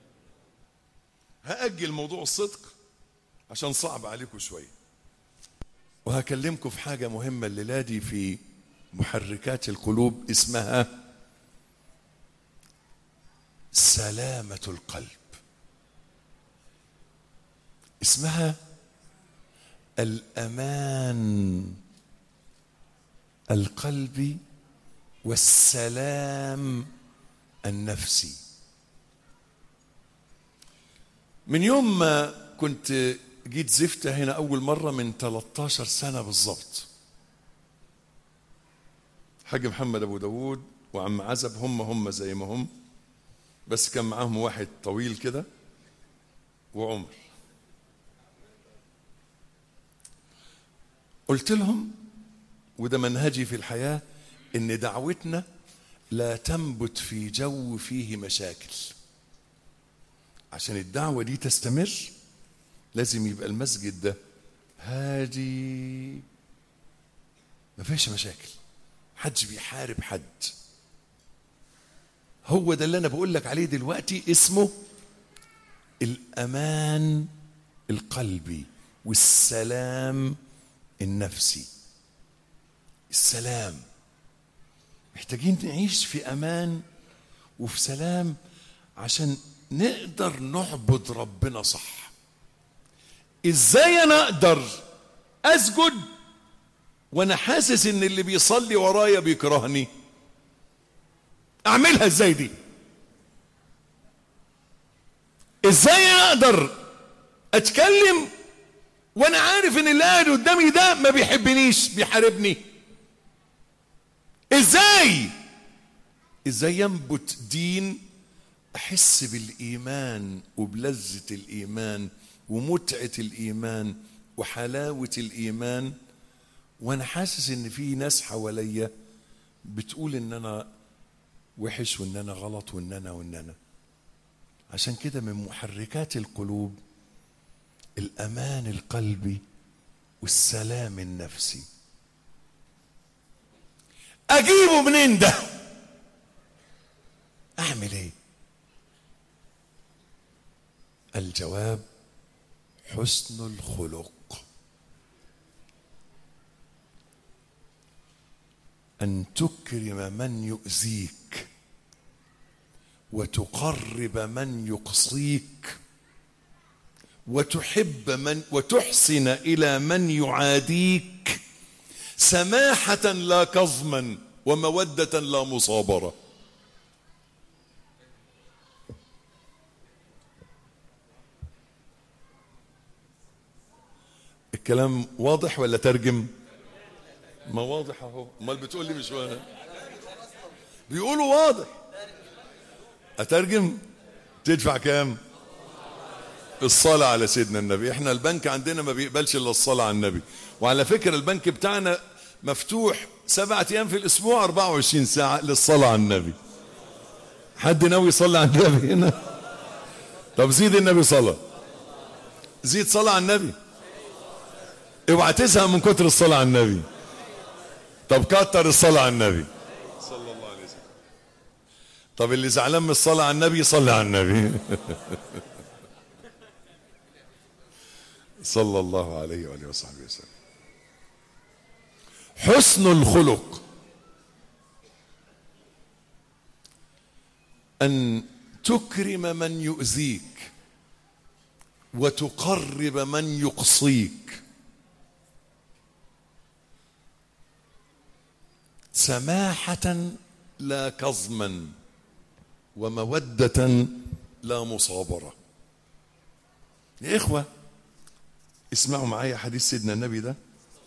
هأجل موضوع الصدق عشان صعب عليكم شوية وهكلمكم في حاجة مهمة الليلة دي في محركات القلوب اسمها سلامة القلب اسمها الأمان القلبي والسلام النفسي من يوم ما كنت جيت زفتة هنا أول مرة من 13 سنة بالظبط حاج محمد أبو داود وعم عزب هم هم زي ما هم بس كان معاهم واحد طويل كده وعمر قلت لهم وده منهجي في الحياة ان دعوتنا لا تنبت في جو فيه مشاكل عشان الدعوة دي تستمر لازم يبقى المسجد ده هادي ما فيش مشاكل حدش بيحارب حد هو ده اللي انا بقول لك عليه دلوقتي اسمه الامان القلبي والسلام النفسي السلام محتاجين نعيش في امان وفي سلام عشان نقدر نعبد ربنا صح ازاي انا اقدر اسجد وانا حاسس ان اللي بيصلي ورايا بيكرهني اعملها ازاي دي ازاي انا اقدر اتكلم وانا عارف ان اللي قاعد قدامي ده ما بيحبنيش بيحاربني ازاي ازاي ينبت دين احس بالايمان وبلذه الايمان ومتعه الايمان وحلاوه الايمان وانا حاسس ان في ناس حواليا بتقول ان انا وحش وان انا غلط وان انا وان انا عشان كده من محركات القلوب الامان القلبي والسلام النفسي اجيبه منين ده اعمل ايه الجواب حسن الخلق ان تكرم من يؤذيك وتقرب من يقصيك وتحب من وتحسن الى من يعاديك سماحه لا كظما وموده لا مصابره الكلام واضح ولا ترجم ما واضح اهو امال بتقول لي مش واضح بيقولوا واضح اترجم تدفع كام الصلاة على سيدنا النبي احنا البنك عندنا ما بيقبلش الا الصلاة على النبي وعلى فكرة البنك بتاعنا مفتوح سبعة ايام في الاسبوع 24 ساعة للصلاة على النبي حد ناوي يصلي على النبي هنا طب زيد النبي صلاة زيد صلاة على النبي اوعى تزهق من كتر الصلاة على النبي طب كتر الصلاة على النبي صلى الله عليه وسلم طب اللي زعلان من الصلاة على النبي صلي على النبي صلى الله عليه وآله وصحبه وسلم حسن الخلق أن تكرم من يؤذيك وتقرب من يقصيك سماحة لا كظما ومودة لا مصابرة يا إخوة اسمعوا معايا حديث سيدنا النبي ده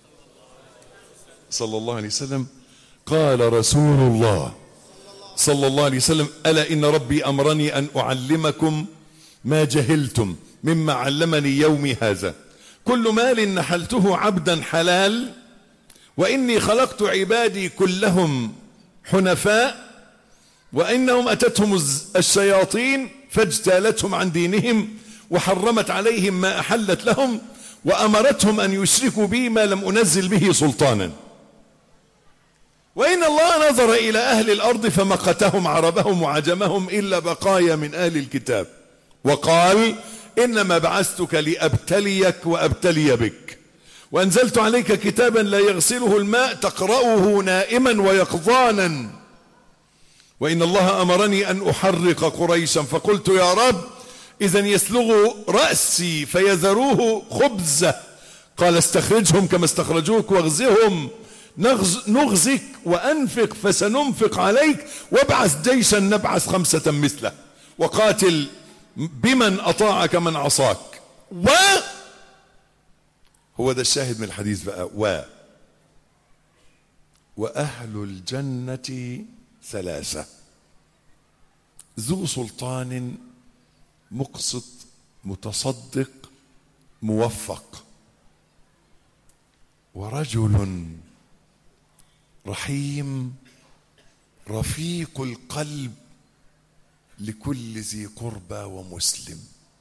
صلى الله عليه وسلم قال رسول الله صلى الله عليه وسلم ألا إن ربي أمرني أن أعلمكم ما جهلتم مما علمني يومي هذا كل مال نحلته عبدا حلال وإني خلقت عبادي كلهم حنفاء وإنهم أتتهم الشياطين فاجتالتهم عن دينهم وحرمت عليهم ما أحلت لهم وأمرتهم أن يشركوا بي ما لم أنزل به سلطانا وإن الله نظر إلى أهل الأرض فمقتهم عربهم وعجمهم إلا بقايا من أهل الكتاب وقال إنما بعثتك لأبتليك وأبتلي بك وأنزلت عليك كتابا لا يغسله الماء تقرأه نائما ويقظانا وإن الله أمرني أن أحرق قريشا فقلت يا رب إذا يسلغ رأسي فيذروه خبزة قال استخرجهم كما استخرجوك واغزهم نغز نغزك وأنفق فسننفق عليك وابعث جيشا نبعث خمسة مثله وقاتل بمن أطاعك من عصاك و هو ده الشاهد من الحديث بقى و وأهل الجنة ثلاثة ذو سلطان مقسط متصدق موفق ورجل رحيم رفيق القلب لكل ذي قربى ومسلم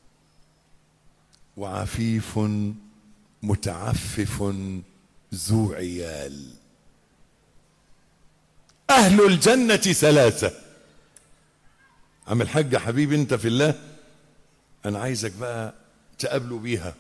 وعفيف متعفف ذو عيال اهل الجنه ثلاثه عم الحاج حبيبي انت في الله انا عايزك بقى تقابله بيها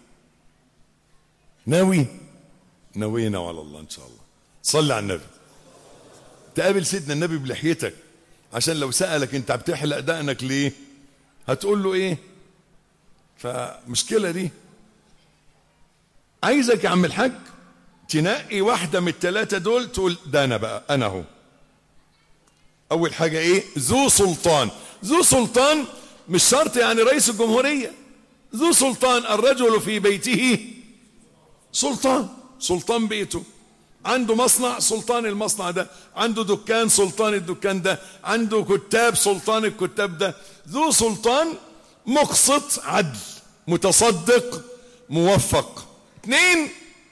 ناوي نوينا على الله ان شاء الله صلي على النبي تقابل سيدنا النبي بلحيتك عشان لو سألك انت بتحلق دقنك ليه هتقول له ايه فمشكلة دي عايزك يا عم الحاج تنقي واحدة من الثلاثة دول تقول ده انا بقى انا اهو اول حاجة ايه ذو سلطان ذو سلطان مش شرط يعني رئيس الجمهورية ذو سلطان الرجل في بيته سلطان سلطان بيته عنده مصنع سلطان المصنع ده عنده دكان سلطان الدكان ده عنده كتاب سلطان الكتاب ده ذو سلطان مقسط عدل متصدق موفق اثنين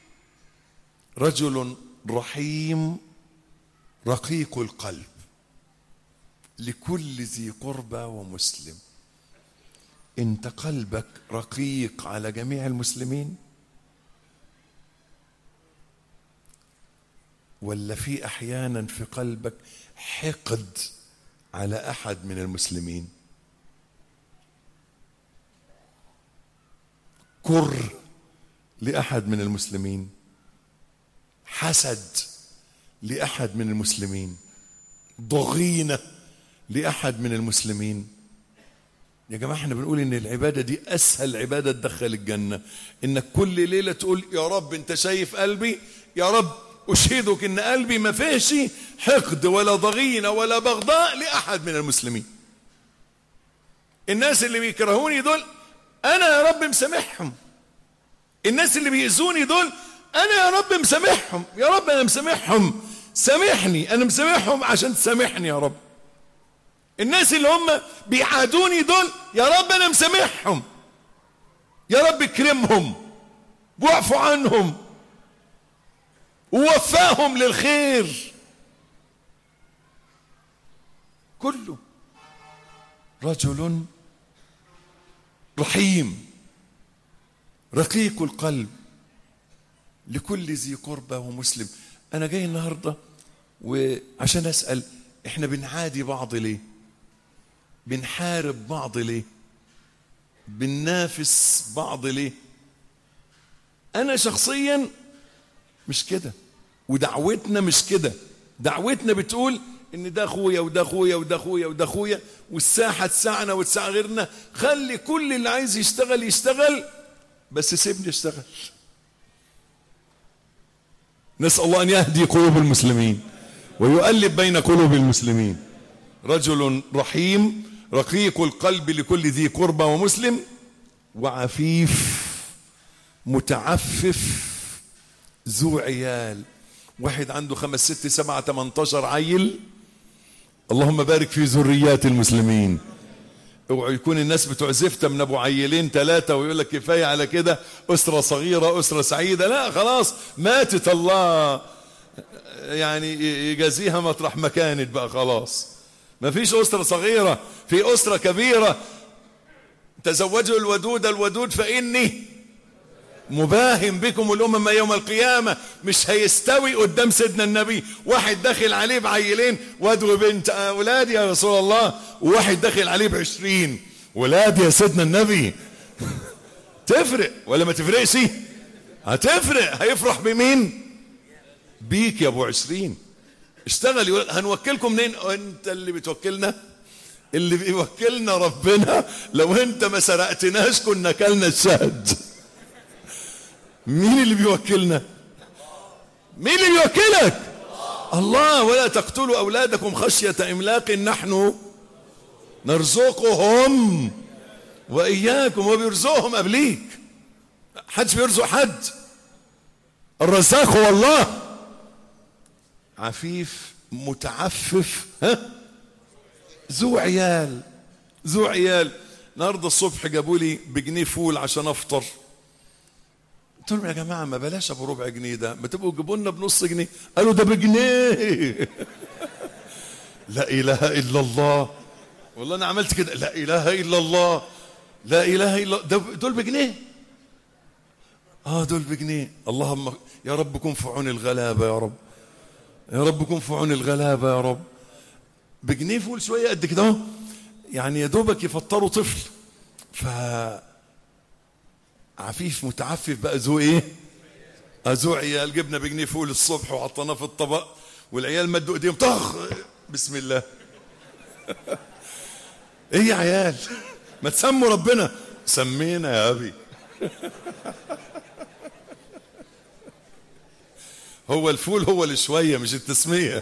رجل رحيم رقيق القلب لكل ذي قربى ومسلم انت قلبك رقيق على جميع المسلمين ولا في احيانا في قلبك حقد على احد من المسلمين كر لاحد من المسلمين حسد لاحد من المسلمين ضغينه لاحد من المسلمين يا جماعه احنا بنقول ان العباده دي اسهل عباده تدخل الجنه انك كل ليله تقول يا رب انت شايف قلبي يا رب اشهدك ان قلبي ما فيهش حقد ولا ضغينه ولا بغضاء لاحد من المسلمين الناس اللي بيكرهوني دول انا يا رب مسامحهم الناس اللي بيأذوني دول انا يا رب مسامحهم يا رب انا مسامحهم سامحني انا مسامحهم عشان تسامحني يا رب الناس اللي هم بيعادوني دول يا رب انا مسامحهم يا رب اكرمهم واعفو عنهم ووفاهم للخير كله رجل رحيم رقيق القلب لكل ذي قربى ومسلم انا جاي النهارده وعشان اسال احنا بنعادي بعض ليه بنحارب بعض ليه بننافس بعض ليه انا شخصيا مش كده ودعوتنا مش كده دعوتنا بتقول ان ده اخويا وده اخويا وده اخويا وده اخويا والساحه تسعنا وتسع غيرنا خلي كل اللي عايز يشتغل يشتغل بس سيبني اشتغل نسال الله ان يهدي قلوب المسلمين ويؤلف بين قلوب المسلمين رجل رحيم رقيق القلب لكل ذي قربى ومسلم وعفيف متعفف ذو عيال واحد عنده خمس ست سبعة تمنتاشر عيل اللهم بارك في ذريات المسلمين اوعوا يكون الناس بتوع زفته من ابو عيلين ثلاثه ويقول لك كفايه على كده اسره صغيره اسره سعيده لا خلاص ماتت الله يعني يجازيها مطرح ما كانت بقى خلاص ما فيش اسره صغيره في اسره كبيره تزوجوا الودود الودود فاني مباهم بكم الامم يوم القيامه مش هيستوي قدام سيدنا النبي واحد داخل عليه بعيلين واد وبنت اولاد يا رسول الله وواحد داخل عليه بعشرين ولاد يا سيدنا النبي تفرق ولا ما تفرقش هتفرق هيفرح بمين بيك يا ابو عشرين اشتغل يقول هنوكلكم منين انت اللي بتوكلنا اللي بيوكلنا ربنا لو انت ما سرقتناش كنا كلنا الشهد مين اللي بيوكلنا مين اللي بيوكلك الله ولا تقتلوا اولادكم خشيه املاق نحن نرزقهم واياكم وبيرزقهم قبليك حدش بيرزق حد الرزاق هو الله عفيف متعفف ها ذو عيال ذو عيال النهارده الصبح جابوا لي بجنيه فول عشان افطر قلت لهم يا جماعه ما بلاش ابو ربع جنيه ده ما تبقوا تجيبوا لنا بنص جنيه قالوا ده بجنيه لا اله الا الله والله انا عملت كده لا اله الا الله لا اله الا ده دول بجنيه اه دول بجنيه اللهم يا رب كن في عون الغلابه يا رب يا رب كن في عون الغلابه يا رب بجنيه فول شويه قد كده اهو يعني يا دوبك يفطروا طفل ف عفيف متعفف بقى ذو ايه ذو عيال جبنا بجنيه فول الصبح وحطيناه في الطبق والعيال مدوا ايديهم طخ بسم الله ايه يا عيال ما تسموا ربنا سمينا يا ابي هو الفول هو اللي شويه مش التسميه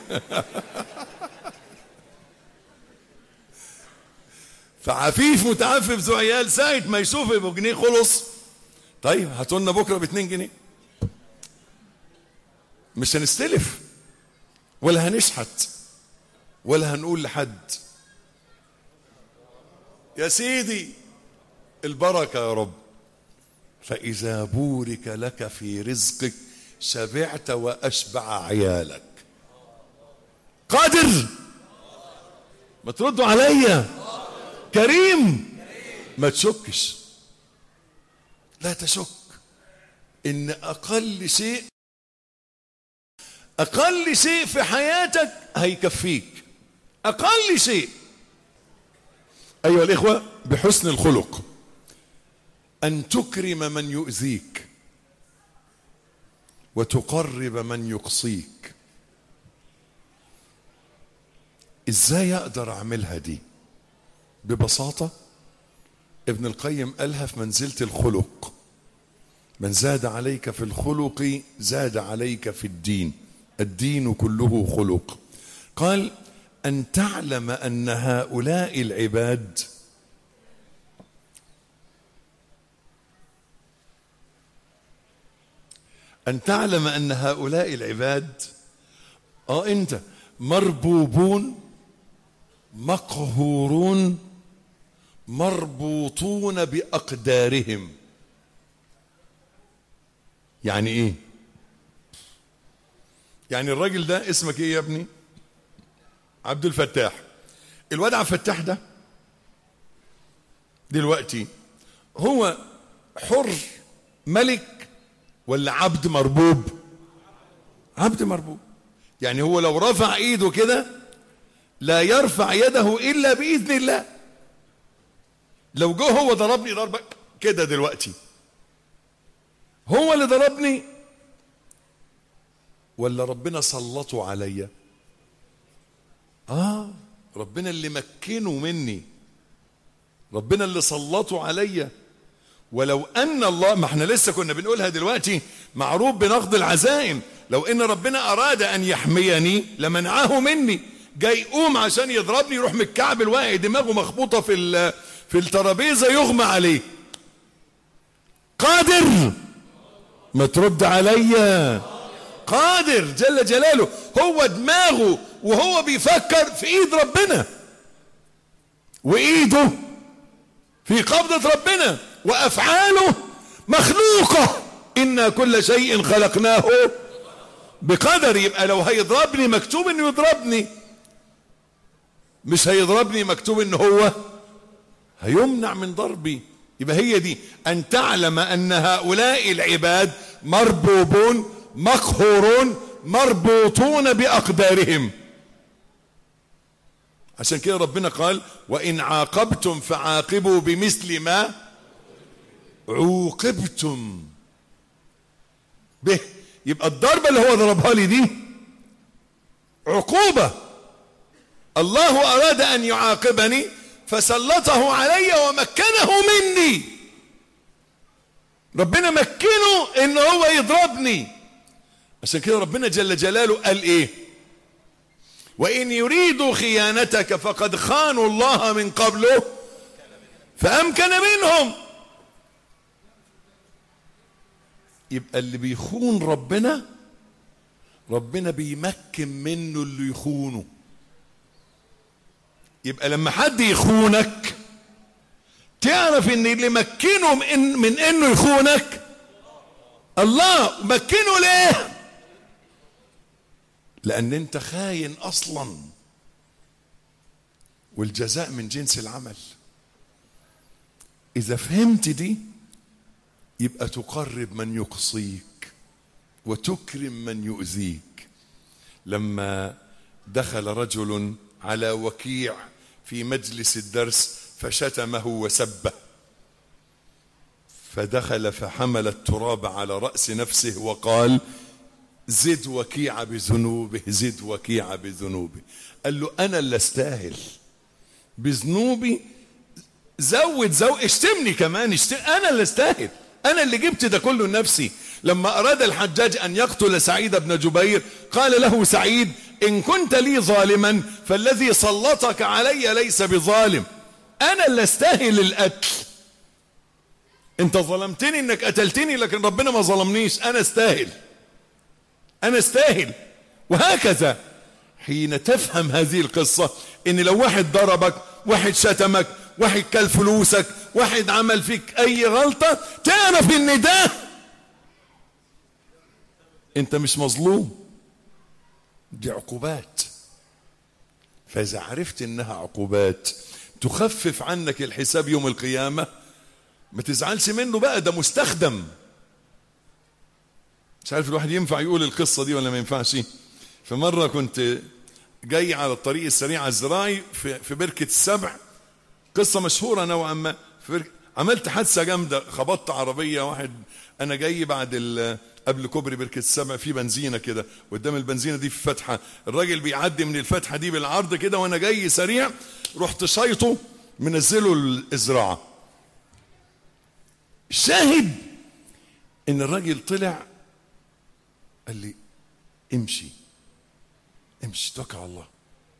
فعفيف متعفف ذو عيال ساعة ما يشوف ابو جنيه خلص طيب هاتوا لنا بكره ب 2 جنيه مش هنستلف ولا هنشحت ولا هنقول لحد يا سيدي البركة يا رب فإذا بورك لك في رزقك شبعت وأشبع عيالك قادر ما تردوا عليا كريم ما تشكش لا تشك ان اقل شيء اقل شيء في حياتك هيكفيك اقل شيء ايها الاخوه بحسن الخلق ان تكرم من يؤذيك وتقرب من يقصيك ازاي اقدر اعملها دي ببساطه ابن القيم قالها في منزله الخلق من زاد عليك في الخلق زاد عليك في الدين الدين كله خلق قال ان تعلم ان هؤلاء العباد ان تعلم ان هؤلاء العباد اه انت مربوبون مقهورون مربوطون باقدارهم يعني ايه يعني الراجل ده اسمك ايه يا ابني عبد الفتاح الواد عبد الفتاح ده دلوقتي هو حر ملك ولا عبد مربوب عبد مربوب يعني هو لو رفع ايده كده لا يرفع يده الا باذن الله لو جه هو ضربني ضربه كده دلوقتي هو اللي ضربني ولا ربنا سلطه عليا اه ربنا اللي مكنه مني ربنا اللي سلطه عليا ولو ان الله ما احنا لسه كنا بنقولها دلوقتي معروف بنقض العزائم لو ان ربنا اراد ان يحميني لمنعه مني جاي يقوم عشان يضربني يروح من الكعب الواقع دماغه مخبوطه في في الترابيزه يغمى عليه قادر ما ترد عليا قادر جل جلاله هو دماغه وهو بيفكر في ايد ربنا وايده في قبضة ربنا وافعاله مخلوقة انا كل شيء خلقناه بقدر يبقى لو هيضربني مكتوب انه يضربني مش هيضربني مكتوب ان هو هيمنع من ضربي يبقى هي دي ان تعلم ان هؤلاء العباد مربوبون مقهورون مربوطون باقدارهم عشان كده ربنا قال وان عاقبتم فعاقبوا بمثل ما عوقبتم به يبقى الضربه اللي هو ضربها لي دي عقوبه الله اراد ان يعاقبني فسلطه علي ومكنه مني ربنا مكنه ان هو يضربني عشان كده ربنا جل جلاله قال ايه وان يريدوا خيانتك فقد خانوا الله من قبله فامكن منهم يبقى اللي بيخون ربنا ربنا بيمكن منه اللي يخونه يبقى لما حد يخونك تعرف ان اللي مكنه من, من انه يخونك الله مكنه ليه لان انت خاين اصلا والجزاء من جنس العمل اذا فهمت دي يبقى تقرب من يقصيك وتكرم من يؤذيك لما دخل رجل على وكيع في مجلس الدرس فشتمه وسبه فدخل فحمل التراب على راس نفسه وقال زد وكيع بذنوبه زد وكيع بذنوبه قال له انا اللي استاهل بذنوبي زود زود اشتمني كمان اشتم انا اللي استاهل انا اللي جبت ده كله لنفسي لما اراد الحجاج ان يقتل سعيد بن جبير قال له سعيد ان كنت لي ظالما فالذي سلطك علي ليس بظالم انا اللي استاهل القتل انت ظلمتني انك قتلتني لكن ربنا ما ظلمنيش انا استاهل انا استاهل وهكذا حين تفهم هذه القصة ان لو واحد ضربك واحد شتمك واحد كل فلوسك واحد عمل فيك اي غلطة تعرف ان ده انت مش مظلوم دي عقوبات فاذا عرفت انها عقوبات تخفف عنك الحساب يوم القيامة ما تزعلش منه بقى ده مستخدم مش عارف الواحد ينفع يقول القصة دي ولا ما ينفعش فمرة كنت جاي على الطريق السريع الزراعي في, في بركة السبع قصة مشهورة نوعا ما في بركة عملت حادثة جامدة خبطت عربية واحد أنا جاي بعد قبل كوبري بركة السبع في بنزينة كده قدام البنزينة دي في فتحة الراجل بيعدي من الفتحة دي بالعرض كده وأنا جاي سريع رحت شايطه منزله الإزراعة الشاهد إن الراجل طلع قال لي امشي امشي توكل على الله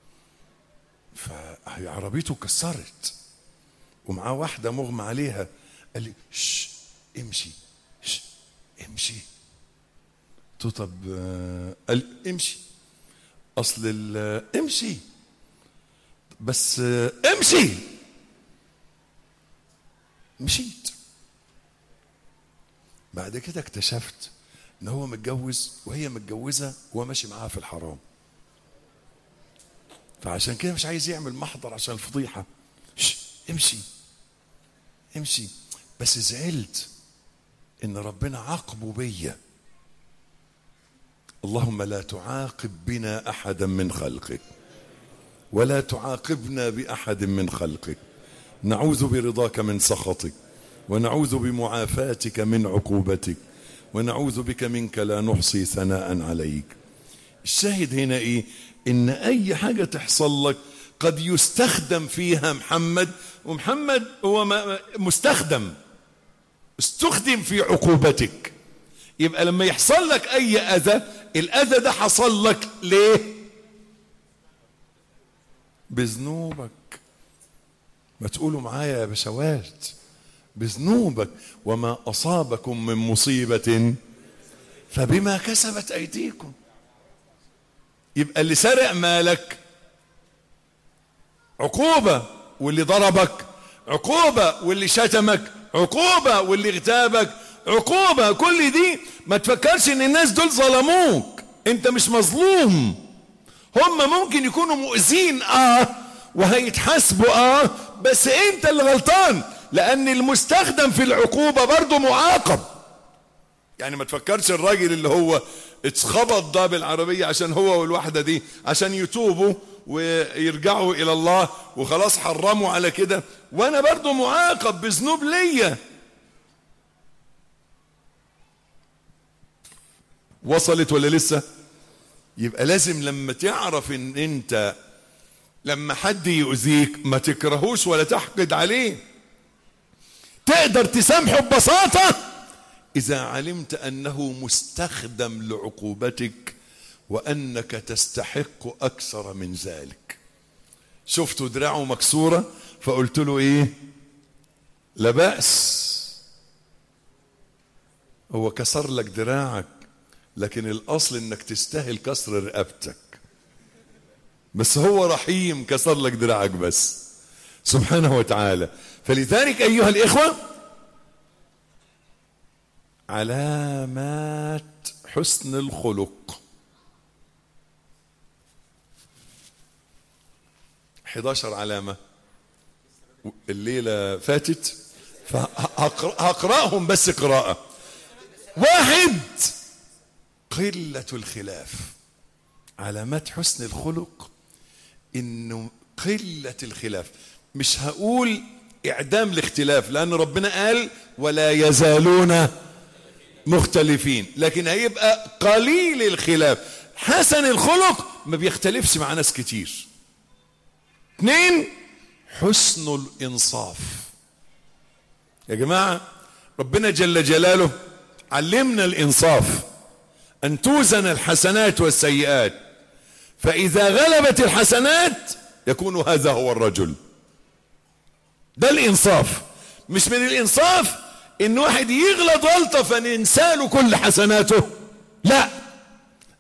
فهي عربيته اتكسرت ومعاه واحدة مغمى عليها قال لي شش امشي شش امشي قلت طب قال امشي اصل امشي بس امشي مشيت بعد كده اكتشفت ان هو متجوز وهي متجوزه وهو ماشي معاها في الحرام فعشان كده مش عايز يعمل محضر عشان الفضيحه شش امشي امشي بس زعلت ان ربنا عاقبه بيا اللهم لا تعاقب بنا احدا من خلقك ولا تعاقبنا باحد من خلقك نعوذ برضاك من سخطك ونعوذ بمعافاتك من عقوبتك ونعوذ بك منك لا نحصي ثناء عليك الشاهد هنا ايه ان اي حاجه تحصل لك قد يستخدم فيها محمد ومحمد هو مستخدم استخدم في عقوبتك يبقى لما يحصل لك اي اذى الاذى ده حصل لك ليه بذنوبك ما تقولوا معايا يا بشوات بذنوبك وما اصابكم من مصيبه فبما كسبت ايديكم يبقى اللي سرق مالك عقوبه واللي ضربك عقوبه واللي شتمك عقوبه واللي اغتابك عقوبه كل دي ما تفكرش ان الناس دول ظلموك انت مش مظلوم هم ممكن يكونوا مؤذين اه وهيتحاسبوا اه بس انت اللي غلطان لان المستخدم في العقوبه برضه معاقب يعني ما تفكرش الراجل اللي هو اتخبط ده بالعربيه عشان هو والواحده دي عشان يتوبوا ويرجعوا الى الله وخلاص حرموا على كده وانا برضه معاقب بذنوب ليا وصلت ولا لسه يبقى لازم لما تعرف ان انت لما حد يؤذيك ما تكرهوش ولا تحقد عليه تقدر تسامحه ببساطة إذا علمت أنه مستخدم لعقوبتك وأنك تستحق أكثر من ذلك شفت دراعه مكسورة فقلت له إيه لا بأس هو كسر لك دراعك لكن الأصل إنك تستاهل كسر رقبتك بس هو رحيم كسر لك دراعك بس سبحانه وتعالى فلذلك أيها الإخوة علامات حسن الخلق 11 علامة الليلة فاتت فهقرأهم بس قراءة واحد قلة الخلاف علامات حسن الخلق انه قلة الخلاف مش هقول اعدام الاختلاف لان ربنا قال ولا يزالون مختلفين لكن هيبقى قليل الخلاف حسن الخلق ما بيختلفش مع ناس كتير اثنين حسن الانصاف يا جماعة ربنا جل جلاله علمنا الانصاف ان توزن الحسنات والسيئات فاذا غلبت الحسنات يكون هذا هو الرجل ده الانصاف مش من الانصاف ان واحد يغلط غلطة فننسى له كل حسناته لا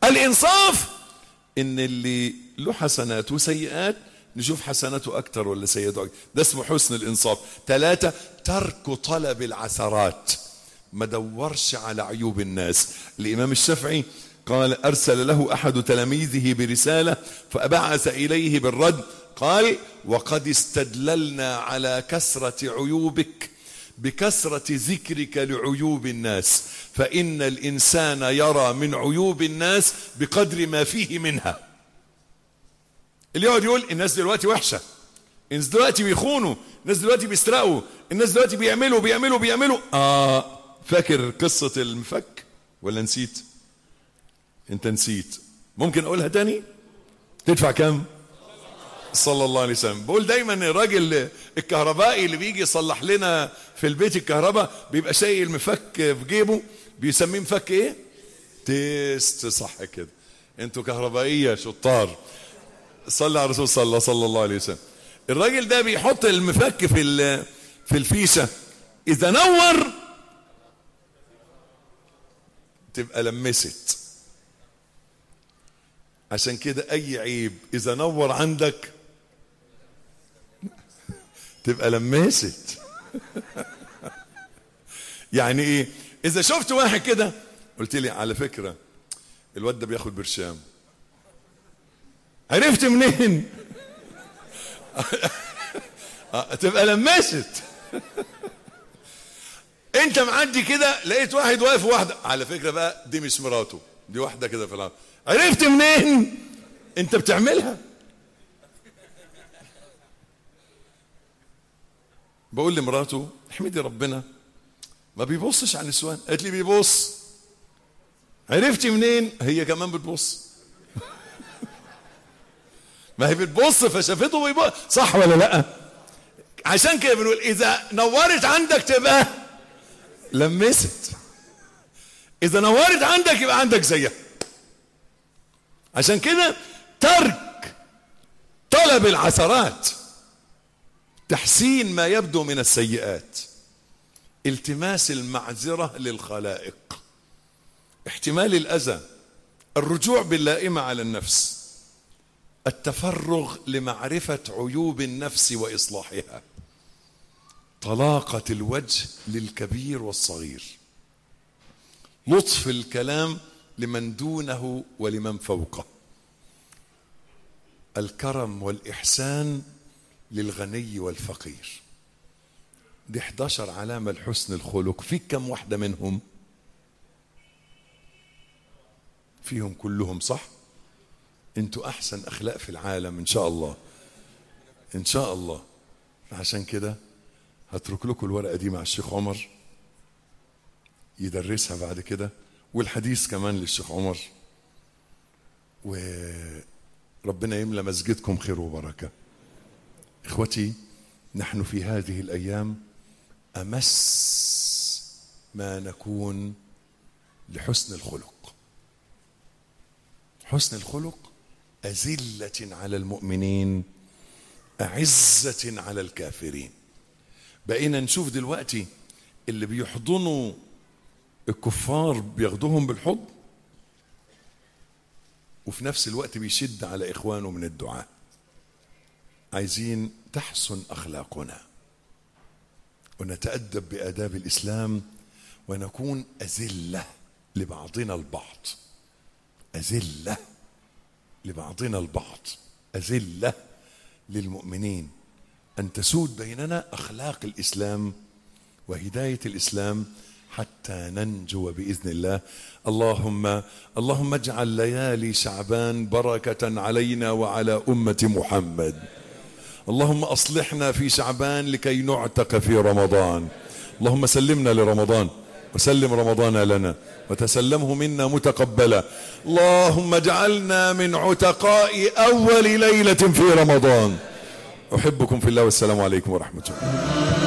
الانصاف ان اللي له حسنات وسيئات نشوف حسناته اكتر ولا سيئاته اكتر ده اسمه حسن الانصاف ثلاثة ترك طلب العثرات ما دورش على عيوب الناس الامام الشافعي قال ارسل له احد تلاميذه برسالة فبعث اليه بالرد قال وقد استدللنا على كثرة عيوبك بكثرة ذكرك لعيوب الناس فإن الإنسان يرى من عيوب الناس بقدر ما فيه منها اللي يقعد يقول الناس دلوقتي وحشة الناس دلوقتي بيخونوا الناس دلوقتي بيسرقوا الناس دلوقتي بيعملوا بيعملوا بيعملوا آه فاكر قصة المفك ولا نسيت انت نسيت ممكن اقولها تاني تدفع كام صلى الله عليه وسلم بقول دايما الراجل الكهربائي اللي بيجي يصلح لنا في البيت الكهرباء بيبقى شايل مفك في جيبه بيسميه مفك ايه تيست صح كده انتوا كهربائيه شطار صلى على الرسول صلى صلى الله عليه وسلم الراجل ده بيحط المفك في ال- في الفيشه اذا نور تبقى لمست عشان كده اي عيب اذا نور عندك تبقى لمست يعني ايه اذا شفت واحد كده قلت لي على فكره الواد ده بياخد برشام عرفت منين آه، تبقى لمست انت معدي كده لقيت واحد واقف واحده على فكره بقى دي مش مراته دي واحده كده في الارض عرفت منين انت بتعملها بقول لمراته احمدي ربنا ما بيبصش على النسوان قالت لي بيبص عرفتي منين هي كمان بتبص ما هي بتبص فشافته بيبص صح ولا لا عشان كده بنقول اذا نورت عندك تبقى لمست اذا نورت عندك يبقى عندك زيها عشان كده ترك طلب العثرات تحسين ما يبدو من السيئات التماس المعذرة للخلائق احتمال الأذى الرجوع باللائمة على النفس التفرغ لمعرفة عيوب النفس وإصلاحها طلاقة الوجه للكبير والصغير لطف الكلام لمن دونه ولمن فوقه الكرم والإحسان للغني والفقير دي 11 علامة لحسن الخلق في كم واحدة منهم فيهم كلهم صح انتوا احسن اخلاق في العالم ان شاء الله ان شاء الله عشان كده هترك لكم الورقة دي مع الشيخ عمر يدرسها بعد كده والحديث كمان للشيخ عمر وربنا يملى مسجدكم خير وبركة اخوتي نحن في هذه الايام امس ما نكون لحسن الخلق حسن الخلق أذلة على المؤمنين أعزة على الكافرين بقينا نشوف دلوقتي اللي بيحضنوا الكفار بياخدوهم بالحضن وفي نفس الوقت بيشد على إخوانه من الدعاء عايزين تحسن أخلاقنا ونتأدب بآداب الإسلام ونكون أذلة لبعضنا البعض أذلة لبعضنا البعض أذلة للمؤمنين أن تسود بيننا أخلاق الإسلام وهداية الإسلام حتى ننجو بإذن الله اللهم اللهم اجعل ليالي شعبان بركة علينا وعلى أمة محمد اللهم أصلحنا في شعبان لكي نعتق في رمضان اللهم سلمنا لرمضان وسلم رمضان لنا وتسلمه منا متقبلا اللهم اجعلنا من عتقاء أول ليلة في رمضان أحبكم في الله والسلام عليكم ورحمة الله